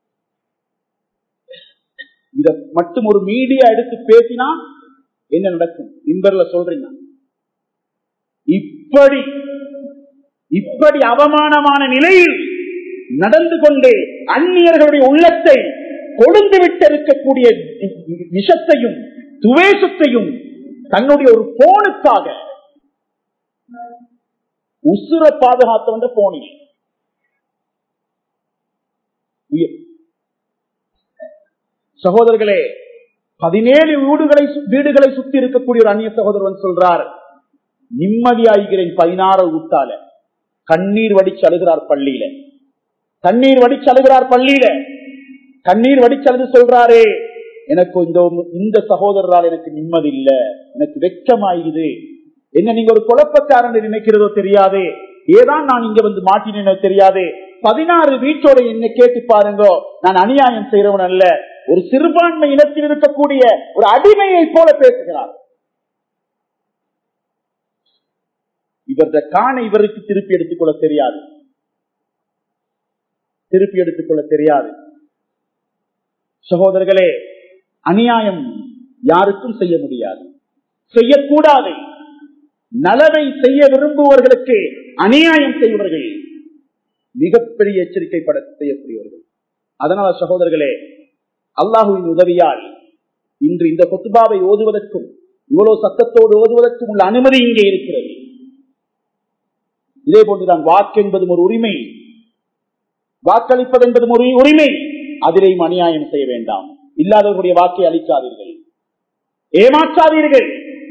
இத மட்டும் ஒரு மீடியா எடுத்து பேசினா என்ன நடக்கும் இம்பர்ல சொல்றீங்க இப்படி இப்படி அவமானமான நிலையில் நடந்து கொண்டு அந்நியர்களுடைய உள்ளத்தை கொழுந்து விட்டிருக்கக்கூடிய விஷத்தையும் துவேஷத்தையும் தன்னுடைய ஒரு போனுக்காக உசுர பாதுகாத்தவங்க போனில் உயிர். சகோதரர்களே பதினேழு வீடுகளை வீடுகளை சுத்தி இருக்கக்கூடிய ஒரு அந்நிய சகோதரன் சொல்றார் நிம்மதியாகிறேன் பதினாறு ஊட்டால கண்ணீர் வடிச்சு அழுகிறார் பள்ளியில கண்ணீர் வடிச்சு அழுகிறார் பள்ளியில கண்ணீர் வடிச்சு அழுது சொல்றாரே எனக்கு இந்த இந்த சகோதரரால் எனக்கு நிம்மதி இல்ல எனக்கு வெட்கமாயுது என்ன நீங்க ஒரு குழப்பக்காரன் நினைக்கிறதோ தெரியாது ஏதான் நான் இங்க வந்து மாட்டினேனோ தெரியாது பதினாறு வீட்டோட என்ன கேட்டு பாருங்க நான் அநியாயம் செய்யறவன் அல்ல ஒரு சிறுபான்மை இனத்தில் இருக்கக்கூடிய ஒரு அடிமையை போல பேசுகிறார் இவரது காண இவருக்கு திருப்பி எடுத்துக்கொள்ள தெரியாது திருப்பி எடுத்துக்கொள்ள தெரியாது சகோதரர்களே அநியாயம் யாருக்கும் செய்ய முடியாது செய்யக்கூடாது நலவை செய்ய விரும்புவர்களுக்கு அநியாயம் செய்வர்கள் மிகப்பெரிய எச்சரிக்கை பட செய்யக்கூடியவர்கள் அதனால சகோதரர்களே அல்லாஹுவின் உதவியால் இன்று இந்த கொத்துபாவை ஓதுவதற்கும் இவ்வளவு சத்தத்தோடு ஓதுவதற்கும் உள்ள அனுமதி இங்கே இருக்கிறது இதே போன்றுதான் வாக்கு என்பதும் ஒரு உரிமை வாக்களிப்பது என்பதும் ஒரு உரிமை அதிலேயும் அநியாயம் செய்ய வேண்டாம் இல்லாதவர்களுடைய வாக்கை அளிக்காதீர்கள் ஏமாற்றாதீர்கள்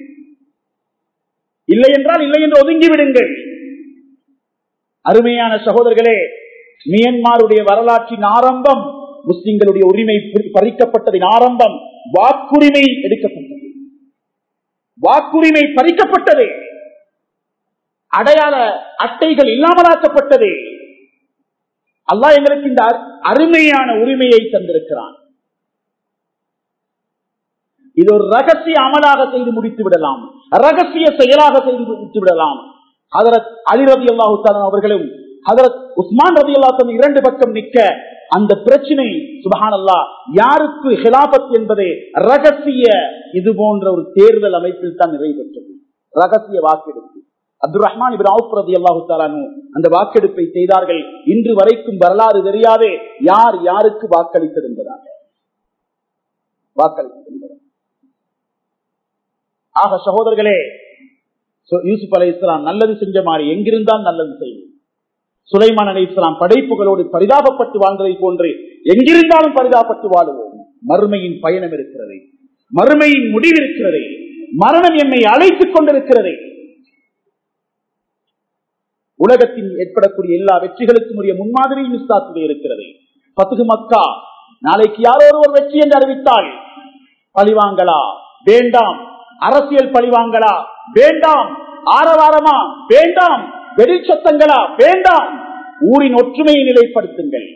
இல்லை என்றால் இல்லை என்று ஒதுங்கி விடுங்கள் அருமையான சகோதரர்களே மியன்மாருடைய வரலாற்றின் ஆரம்பம் முஸ்லிம்களுடைய உரிமை பறிக்கப்பட்டதின் ஆரம்பம் வாக்குரிமை எடுக்கப்பட்டது வாக்குரிமை பறிக்கப்பட்டது அடையாள அட்டைகள் இல்லாமலாக்கப்பட்டது அல்லாஹ் எங்களுக்கு இந்த அருமையான உரிமையை தந்திருக்கிறான் இது ஒரு ரகசிய அமலாக செய்து முடித்து விடலாம் ரகசிய செயலாக செய்து முடித்து விடலாம் ஹதரத் அலி ரவி அல்லாஹு அவர்களும் ஹதரத் உஸ்மான் ரவி அல்லா இரண்டு பக்கம் நிற்க அந்த பிரச்சனை சுபஹான் அல்லா யாருக்கு ஹிலாபத் என்பது ரகசிய இது போன்ற ஒரு தேர்தல் அமைப்பில் தான் நிறைவேற்றது ரகசிய வாக்கெடுப்பு அப்துல் ரஹ்மான் ரதி அல்லாஹு அந்த வாக்கெடுப்பை செய்தார்கள் இன்று வரைக்கும் வரலாறு தெரியாதே யார் யாருக்கு வாக்களித்தது என்பதாக வாக்களித்தது என்பதாக ஆக சகோதரர்களே யூசுப் அலை இஸ்லாம் நல்லது செஞ்ச மாதிரி எங்கிருந்தால் நல்லது செய்வோம் சுலைமான் அலி இஸ்லாம் படைப்புகளோடு பரிதாபப்பட்டு வாழ்ந்ததை போன்று எங்கிருந்தாலும் பரிதாபப்பட்டு வாழுவோம் மறுமையின் பயணம் இருக்கிறது மறுமையின் முடிவு இருக்கிறது மரணம் என்னை அழைத்துக் கொண்டிருக்கிறது உலகத்தின் ஏற்படக்கூடிய எல்லா வெற்றிகளுக்கும் உரிய முன்மாதிரியும் இஸ்லாத்துடைய இருக்கிறது பத்துகு மக்கா நாளைக்கு யாரோ ஒருவர் வெற்றி என்று அறிவித்தால் பழிவாங்களா வேண்டாம் அரசியல் பழிவாங்களா வேண்டாம் ஆரவாரமா வேண்டாம் வெடிச்சத்தங்களா வேண்டாம் ஊரின் ஒற்றுமையை நிலைப்படுத்துங்கள்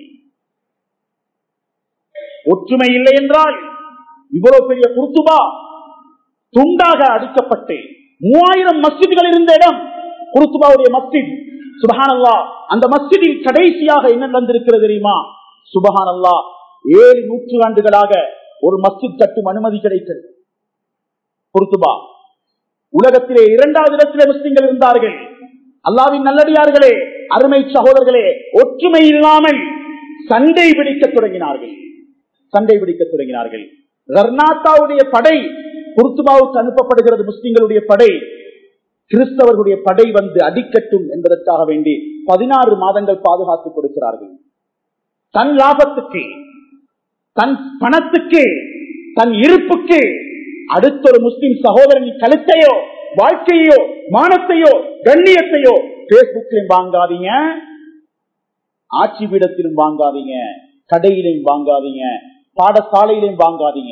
ஒற்றுமை இல்லை என்றால் இவ்வளவு பெரிய குருத்துபா துண்டாக அடிக்கப்பட்டு மூவாயிரம் மஸ்ஜிதுகள் இருந்த இடம் குருத்துபாவுடைய மஸ்ஜித் சுபஹானல்லா அந்த மஸ்ஜிதில் கடைசியாக என்ன நடந்திருக்கிறது தெரியுமா சுபஹானல்லா ஏழு நூற்றாண்டுகளாக ஒரு மஸ்ஜித் கட்டும் அனுமதி கிடைத்தது குருத்துபா உலகத்திலே இரண்டாவது இடத்திலே முஸ்லிம்கள் இருந்தார்கள் அல்லாவின் நல்லடியார்களே அருமை சகோதரர்களே ஒற்றுமை இல்லாமல் சண்டை பிடிக்க தொடங்கினார்கள் சண்டை பிடிக்க தொடங்கினார்கள் கர்நாத்தாவுடைய படை குருத்துபாவுக்கு அனுப்பப்படுகிறது முஸ்லிம்களுடைய படை கிறிஸ்தவர்களுடைய படை வந்து அடிக்கட்டும் என்பதற்காக வேண்டி பதினாறு மாதங்கள் பாதுகாத்து கொடுக்கிறார்கள் தன் லாபத்துக்கு தன் பணத்துக்கு தன் இருப்புக்கு அடுத்த ஒரு முஸ்லிம் சகோதரனின் கழுத்தையோ வாழ்க்கையோ மானத்தையோ கண்ணியத்தையோ பேஸ்புக்லையும் வாங்காதீங்க ஆட்சி பீடத்திலும் வாங்காதீங்க கடையிலையும் வாங்காதீங்க பாடசாலையிலையும் வாங்காதீங்க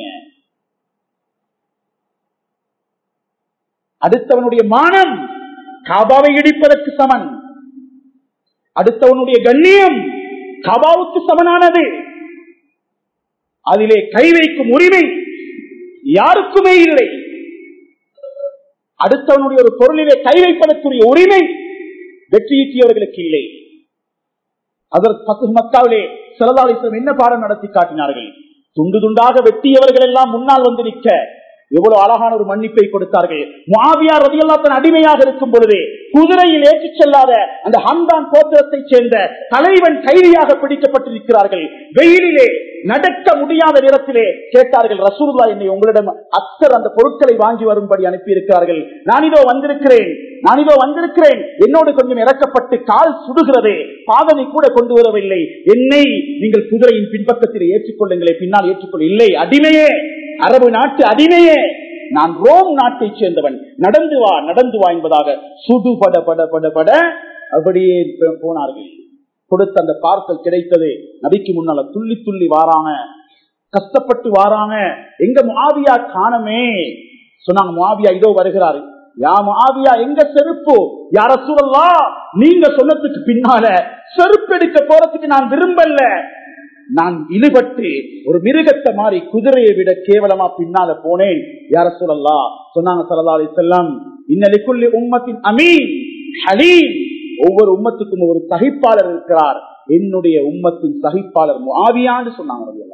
அடுத்தவனுடைய மானம் காபாவை இடிப்பதற்கு சமன் அடுத்தவனுடைய கண்ணியம் காபாவுக்கு சமனானது அதிலே கை வைக்கும் உரிமை யாருக்குமே இல்லை அடுத்தவனுடைய ஒரு பொருளிலே கை வைப்பதற்குரிய உரிமை வெற்றியீட்டியவர்களுக்கு இல்லை அதற்கு மக்காவிலே சிலதாலிசம் என்ன பாடம் நடத்தி காட்டினார்கள் துண்டு துண்டாக வெட்டியவர்கள் எல்லாம் முன்னால் வந்து நிற்க எவ்வளவு அழகான ஒரு மன்னிப்பை கொடுத்தார்கள் மாவியார் ரதியல்லாத்தன் அடிமையாக இருக்கும் பொழுது குதிரையில் ஏற்றிச் செல்லாத அந்த ஹம்தான் கோத்திரத்தைச் சேர்ந்த தலைவன் கைதியாக பிடிக்கப்பட்டிருக்கிறார்கள் வெயிலிலே நடக்க முடியாத நேரத்திலே கேட்டார்கள் ரசூல்லா என்னை உங்களிடம் அத்தர் அந்த பொருட்களை வாங்கி வரும்படி அனுப்பியிருக்கிறார்கள் நான் இதோ வந்திருக்கிறேன் நான் இதோ வந்திருக்கிறேன் என்னோடு கொஞ்சம் இறக்கப்பட்டு கால் சுடுகிறது பாதனை கூட கொண்டு வரவில்லை என்னை நீங்கள் குதிரையின் பின்பக்கத்தில் ஏற்றுக்கொள்ளுங்களே பின்னால் ஏற்றுக்கொள்ள இல்லை அடிமையே அரபு நாட்டு அடிமையே நான் ரோம் நாட்டைச் சேர்ந்தவன் நடந்து வா நடந்து வா என்பதாக சுடு பட பட பட பட அப்படியே போனார்கள் கொடுத்த அந்த பார்சல் கிடைத்தது நபிக்கு முன்னால துள்ளி துள்ளி வாராங்க கஷ்டப்பட்டு வாராங்க எங்க மாவியா காணமே சொன்னாங்க மாவியா இதோ வருகிறாரு யா மாவியா எங்க செருப்பு யார சூழல்லா நீங்க சொன்னதுக்கு பின்னால செருப்பு எடுக்க போறதுக்கு நான் விரும்பல நான் இழுபட்டு ஒரு மிருகத்தை மாறி குதிரையை விட கேவலமா பின்னால போனேன் யார சொல்லலா சொன்னாங்க சல்லா அலி செல்லம் இன்னலிக்குள்ளி உம்மத்தின் அமீன் ஹலீம் ஒவ்வொரு உம்மத்துக்கும் ஒரு சகிப்பாளர் இருக்கிறார் என்னுடைய உம்மத்தின் சகிப்பாளர் மாவியான்னு சொன்னாங்க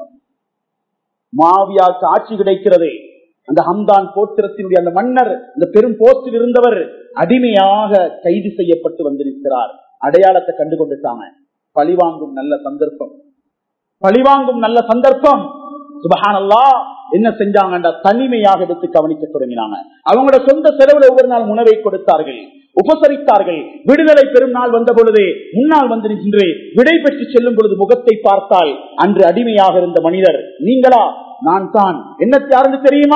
மாவியாவுக்கு ஆட்சி கிடைக்கிறது அந்த ஹம்தான் போத்திரத்தினுடைய அந்த மன்னர் இந்த பெரும் போஸ்டில் இருந்தவர் அடிமையாக கைது செய்யப்பட்டு வந்திருக்கிறார் அடையாளத்தை கண்டு கொண்டுட்டாங்க பழிவாங்கும் நல்ல சந்தர்ப்பம் பழிவாங்கும் நல்ல சந்தர்ப்பம் சுபஹானல்லா என்ன செஞ்சாங்கன்ற தனிமையாக எடுத்து கவனிக்க தொடங்கினாங்க அவங்களோட சொந்த செலவுல ஒவ்வொரு நாள் உணவை கொடுத்தார்கள் உபசரித்தார்கள் விடுதலை பெரும் நாள் வந்த பொழுது முன்னால் வந்து நின்று விடை பெற்று செல்லும் பொழுது முகத்தை பார்த்தால் அன்று அடிமையாக இருந்த மனிதர் நீங்களா நான் தான் என்ன யாருன்னு தெரியுமா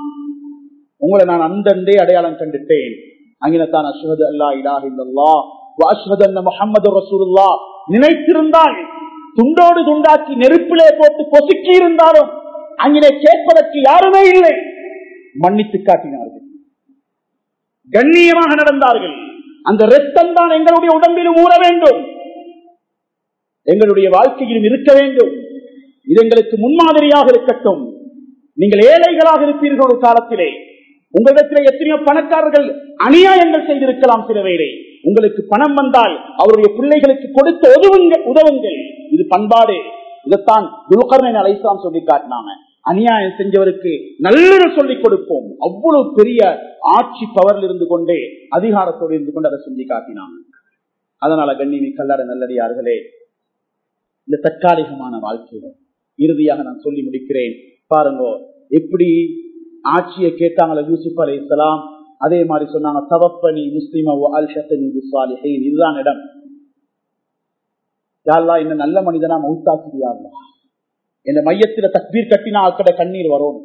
உங்களை நான் அந்தண்டே அடையாளம் கண்டுட்டேன் அங்கினத்தான் அஸ்வத் அல்லா இலாஹ் இல்லல்லா அஸ்வத் அன்ன முகமது ரசூலுல்லா நினைத்திருந்தால் துண்டோடு துண்டாக்கி நெருப்பிலே போட்டு பொசுக்கி இருந்தாலும் அங்கே கேட்பதற்கு யாருமே இல்லை மன்னித்து காட்டினார்கள் கண்ணியமாக நடந்தார்கள் அந்த ரத்தம் தான் எங்களுடைய உடம்பிலும் ஊற வேண்டும் எங்களுடைய வாழ்க்கையிலும் இருக்க வேண்டும் இது எங்களுக்கு முன்மாதிரியாக இருக்கட்டும் நீங்கள் ஏழைகளாக இருப்பீர்கள் ஒரு காலத்திலே உங்களிடத்தில் எத்தனையோ பணக்காரர்கள் அநியாயங்கள் செய்திருக்கலாம் சில வேளை உங்களுக்கு பணம் வந்தால் அவருடைய பிள்ளைகளுக்கு கொடுத்து உதவுங்க உதவுங்கள் இது பண்பாடு இதைத்தான் துல்கர்ணன் அலைஸ்லாம் சொல்லி காட்டினாங்க அநியாயம் செஞ்சவருக்கு நல்ல சொல்லிக் கொடுப்போம் அவ்வளவு பெரிய ஆட்சி பவர்ல இருந்து கொண்டே அதிகாரத்தோடு இருந்து கொண்டு அதை சொல்லி காட்டினாங்க அதனால கண்ணிமி கல்லாட நல்லடியார்களே இந்த தற்காலிகமான வாழ்க்கையில இறுதியாக நான் சொல்லி முடிக்கிறேன் பாருங்க எப்படி ஆட்சியை கேட்டாங்கள யூசுப் அலி இஸ்லாம் அதே மாதிரி சொன்னாங்க தவப்பனி முஸ்லிமோ அல் ஷத்தனி இதுதான் இடம் யாழ்லா என்ன நல்ல மனிதனா மவுத்தாக்கிறியாங்களா இந்த மையத்துல தக்பீர் கட்டினா அக்கட கண்ணீர் வரணும்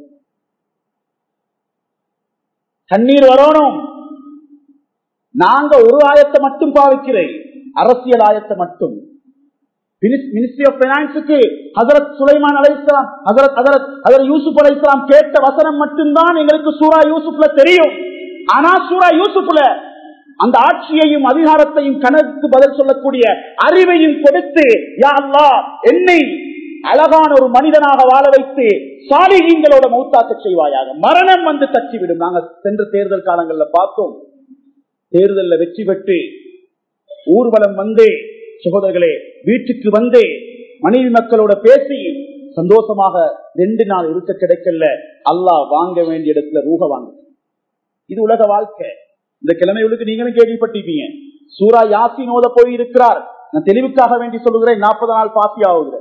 கண்ணீர் வரணும் நாங்க ஒரு ஆயத்தை மட்டும் பாவிக்கிறேன் அரசியல் ஆயத்தை மட்டும் மினிஸ்ட்ரி ஆஃப் பைனான்ஸுக்கு ஹசரத் சுலைமான் அலை இஸ்லாம் ஹசரத் ஹசரத் ஹசரத் யூசுப் அலை இஸ்லாம் கேட்ட வசனம் மட்டும்தான் எங்களுக்கு சூரா யூசுப்ல தெரியும் ஆனா சூரா யூசுப்ல அந்த ஆட்சியையும் அதிகாரத்தையும் கணக்கு பதில் சொல்லக்கூடிய அறிவையும் கொடுத்து யா அல்லா என்னை அழகான ஒரு மனிதனாக வாழ வைத்து சாலிகங்களோட மௌத்தாக்க செய்வாயாக மரணம் வந்து தச்சிவிடும் நாங்க சென்ற தேர்தல் காலங்கள்ல பார்த்தோம் தேர்தலில் வெற்றி பெற்று ஊர்வலம் வந்து சகோதரர்களே வீட்டுக்கு வந்து மனைவி மக்களோட பேசி சந்தோஷமாக ரெண்டு நாள் இருக்க கிடைக்கல அல்லாஹ் வாங்க வேண்டிய இடத்துல ரூக வாங்க இது உலக வாழ்க்கை இந்த கிழமைகளுக்கு நீங்களும் கேள்விப்பட்டிருப்பீங்க சூரா யாசின் ஓத போய் இருக்கிறார் நான் தெளிவுக்காக வேண்டி சொல்லுகிறேன் நாற்பது நாள் பாத்தி ஆகுகிறேன்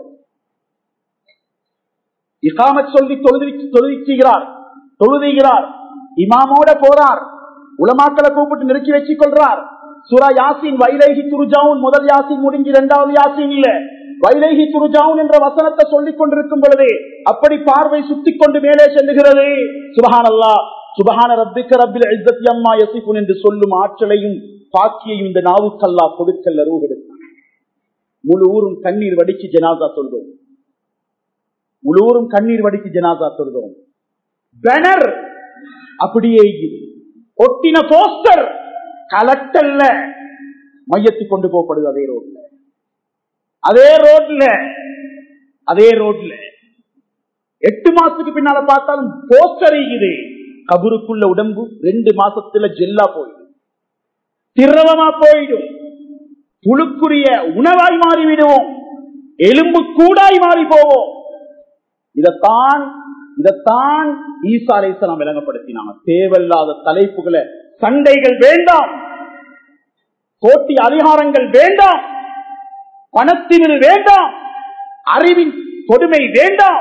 இகாமத் சொல்லி தொழுதி தொழுதிக்கிறார் தொழுதுகிறார் இமாமோட போறார் உலமாக்களை கூப்பிட்டு நெருக்கி வச்சுக் கொள்றார் சுரா யாசின் வைலேகி துருஜாவும் முதல் யாசின் முடிஞ்சு இரண்டாவது யாசின் இல்ல வைலேகி துருஜாவும் என்ற வசனத்தை சொல்லிக் கொண்டிருக்கும் பொழுது அப்படி பார்வை சுத்தி கொண்டு மேலே செல்லுகிறது சுபஹான் அல்லா சுபஹான ரப்பிக்க ரப்பில் இஸ்ஸத்தி அம்மா யசிஃபுன் என்று சொல்லும் ஆற்றலையும் பாக்கியையும் இந்த நாவுக்கல்லா கொடுக்கல்ல ரூஹெடுத்தான் முழு ஊரும் கண்ணீர் வடிச்சு ஜனாதா சொல்றோம் முழு ஊரும் கண்ணீர் வடிச்சு ஜனாதா சொல்றோம் பேனர் அப்படியே ஒட்டின போஸ்டர் கலெக்டர்ல மையத்து கொண்டு போகப்படுது அதே ரோட்ல அதே ரோட்ல அதே ரோட்ல எட்டு மாசத்துக்கு பின்னால பார்த்தாலும் போஸ்டர் இது கபருக்குள்ள உடம்பு ரெண்டு மாசத்துல ஜெல்லா போயிடும் திரவமா போயிடும் புழுக்குரிய உணவாய் மாறி விடுவோம் எலும்பு கூடாய் மாறி போவோம் இதத்தான் இதைத்தான் ஈசா அலைசலாம் விளங்கப்படுத்தினாங்க தேவையில்லாத தலைப்புகளை சண்டைகள் வேண்டாம் போட்டி அதிகாரங்கள் வேண்டாம் பணத்தினர் வேண்டாம் அறிவின் கொடுமை வேண்டாம்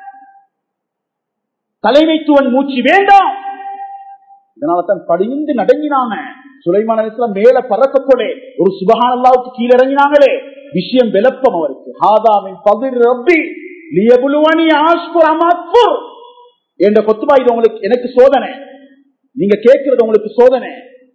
தலைமைத்துவன் மூச்சு வேண்டாம் இதனாலதான் படிந்து நடங்கினாங்க சுலைமான மேல பறக்கப்போலே ஒரு சுபகானல்லாவுக்கு கீழே இறங்கினாங்களே விஷயம் விளப்பம் அவருக்கு ஹாதாமின் பகிர் ரப்பி லியபுலுவனி ஆஸ்புர் அமாத்புர் என்ற கொத்துபா இது உங்களுக்கு எனக்கு சோதனை நீங்க கேட்கிறது உங்களுக்கு சோதனை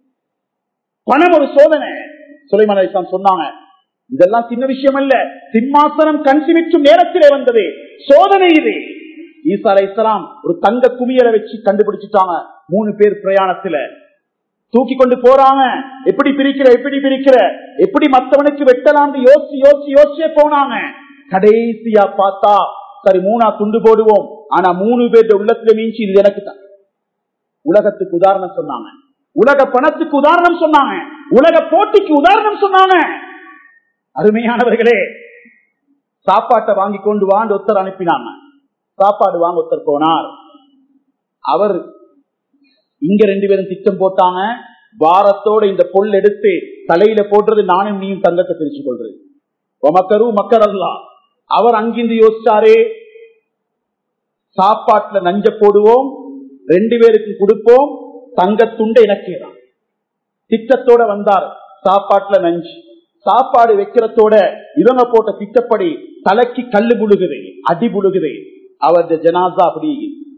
பணம் ஒரு சோதனை சுலைமான இஸ்லாம் சொன்னாங்க இதெல்லாம் சின்ன விஷயம் அல்ல சிம்மாசனம் கண்சிமிக்கும் நேரத்திலே வந்தது சோதனை இது ஈசா அலை இஸ்லாம் ஒரு தங்க குமியலை வச்சு கண்டுபிடிச்சிட்டாங்க மூணு பேர் பிரயாணத்துல தூக்கி கொண்டு போறாங்க எப்படி பிரிக்கிற எப்படி பிரிக்கிற எப்படி மத்தவனுக்கு வெட்டலாம் யோசிச்சு யோசிச்சு யோசிச்சே போனாங்க கடைசியா பார்த்தா சரி மூணா துண்டு போடுவோம் ஆனா மூணு பேர் உள்ளத்துல மீஞ்சி இது எனக்கு தான் உலகத்துக்கு உதாரணம் சொன்னாங்க உலக பணத்துக்கு உதாரணம் சொன்னாங்க உலக போட்டிக்கு உதாரணம் சொன்னாங்க அருமையானவர்களே சாப்பாட்டை வாங்கி கொண்டு வாண்டு ஒருத்தர் அனுப்பினாங்க சாப்பாடு வாங்க ஒருத்தர் போனார் அவர் இங்க ரெண்டு பேரும் திட்டம் போட்டாங்க வாரத்தோட இந்த பொல் எடுத்து தலையில போடுறது நானும் நீயும் தங்கத்தை பிரிச்சு கொள்றது மக்கரு மக்கர் அல்லா அவர் அங்கிருந்து யோசிச்சாரே சாப்பாட்டுல நஞ்ச போடுவோம் ரெண்டு பேருக்கு கொடுப்போம் தங்கத்துண்டை இணக்கிறான் திட்டத்தோட வந்தார் சாப்பாட்டுல நஞ்சு சாப்பாடு வைக்கிறதோட இவங்க போட்ட திட்டப்படி தலைக்கு கல்லு புழுகுது அடி புழுகுது அவர் ஜனாசா அப்படி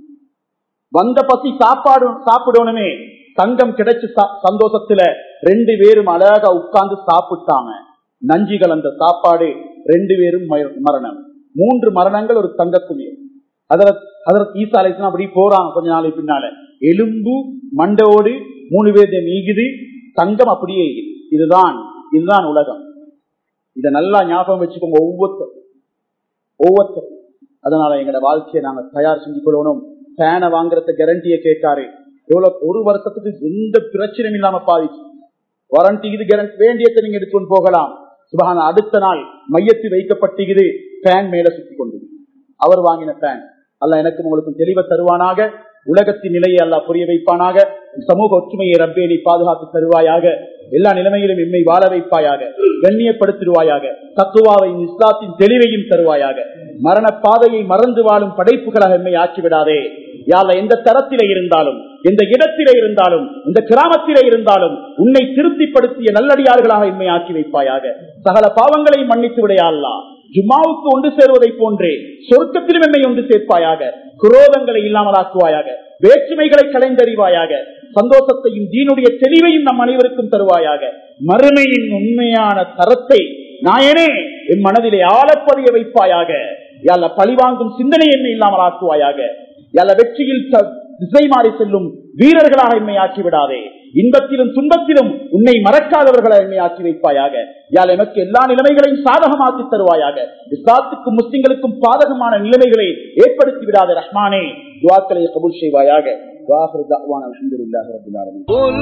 வந்த பசி சாப்பாடு சாப்பிடணுமே தங்கம் கிடைச்ச சந்தோஷத்துல ரெண்டு பேரும் அழகா உட்கார்ந்து சாப்பிட்டாங்க நஞ்சி கலந்த சாப்பாடு ரெண்டு பேரும் மரணம் மூன்று மரணங்கள் ஒரு தங்கக்குமியம் அதற்கு ஈசா அலைசன் அப்படி போறாங்க கொஞ்ச நாளைக்கு பின்னால எலும்பு மண்டோடு மூணு பேர் நீகுது தங்கம் அப்படியே இதுதான் இதுதான் உலகம் இத நல்லா ஞாபகம் வச்சுக்கோங்க ஒவ்வொருத்தர் ஒவ்வொருத்தர் அதனால எங்களோட வாழ்க்கையை நாங்க தயார் செஞ்சு கொள்ளணும் ஃபேனை வாங்குறத கேரண்டிய கேட்டாரு எவ்வளவு ஒரு வருஷத்துக்கு எந்த பிரச்சனையும் இல்லாம பாதிச்சு வாரண்டி இது கேரண்டி வேண்டியதை நீங்க எடுத்துக்கொண்டு போகலாம் சுபகான அடுத்த நாள் மையத்து வைக்கப்பட்டுகிறது ஃபேன் மேல சுத்தி கொண்டு அவர் வாங்கின ஃபேன் அல்ல எனக்கும் உங்களுக்கும் தெளிவை தருவானாக உலகத்தின் நிலையை அல்ல புரிய வைப்பானாக சமூக ஒற்றுமையை ரப்பே நீ பாதுகாத்து தருவாயாக எல்லா நிலைமையிலும் எம்மை வாழ வைப்பாயாக கண்ணியப்படுத்திடுவாயாக தத்துவாவையும் இஸ்லாத்தின் தெளிவையும் தருவாயாக மரண பாதையை மறந்து வாழும் படைப்புகளாக எம்மை ஆக்கிவிடாதே யார எந்த தரத்திலே இருந்தாலும் எந்த இடத்திலே இருந்தாலும் இந்த கிராமத்திலே இருந்தாலும் உன்னை திருப்திப்படுத்திய நல்லடியார்களாக எம்மை ஆக்கி வைப்பாயாக சகல பாவங்களை மன்னித்து விடையாளா ஜும்மாவுக்கு ஒன்று சேருவதை போன்றே சொர்க்கத்திலும் என்னை ஒன்று சேர்ப்பாயாக குரோதங்களை இல்லாமலாக்குவாயாக வேற்றுமைகளை கலைந்தறிவாயாக சந்தோஷத்தையும் தீனுடைய தெளிவையும் நம் அனைவருக்கும் தருவாயாக மறுமையின் உண்மையான தரத்தை நாயனே என் மனதிலே ஆழப்பதிய வைப்பாயாக யால பழிவாங்கும் சிந்தனை என்னை இல்லாமல் ஆக்குவாயாக யால வெற்றியில் திசை மாறி செல்லும் வீரர்களாக என்னை ஆக்கி விடாதே இன்பத்திலும் துன்பத்திலும் உன்னை மறக்காதவர்களை என்னை ஆக்கி வைப்பாயாக யால் எமக்கு எல்லா நிலைமைகளையும் சாதகமாக்கி தருவாயாக இஸ்லாத்துக்கும் முஸ்லிம்களுக்கும் பாதகமான நிலைமைகளை ஏற்படுத்தி விடாத ரஹ்மானே துவாக்களை கபூல் செய்வாயாக واخر دعوانا الحمد لله رب العالمين قل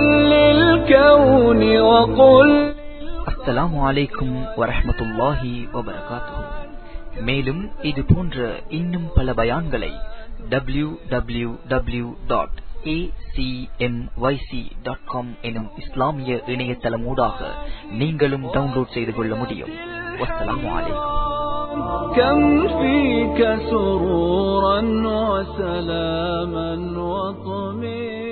للكون وقل அஸ்ஸலாமு அலைக்கும் வரஹ்மத்துல்லாஹி வபரகாத்துஹு மேலும் இது போன்ற இன்னும் பல பயான்களை டபிள்யூ டபிள்யூ டபிள்யூ டாட் எனும் இஸ்லாமிய இணையதளமூடாக நீங்களும் டவுன்லோட் செய்து கொள்ள முடியும் வஸ்ஸலாமு அலைக்கும் كم فيك سرورا وسلاما وطمئنا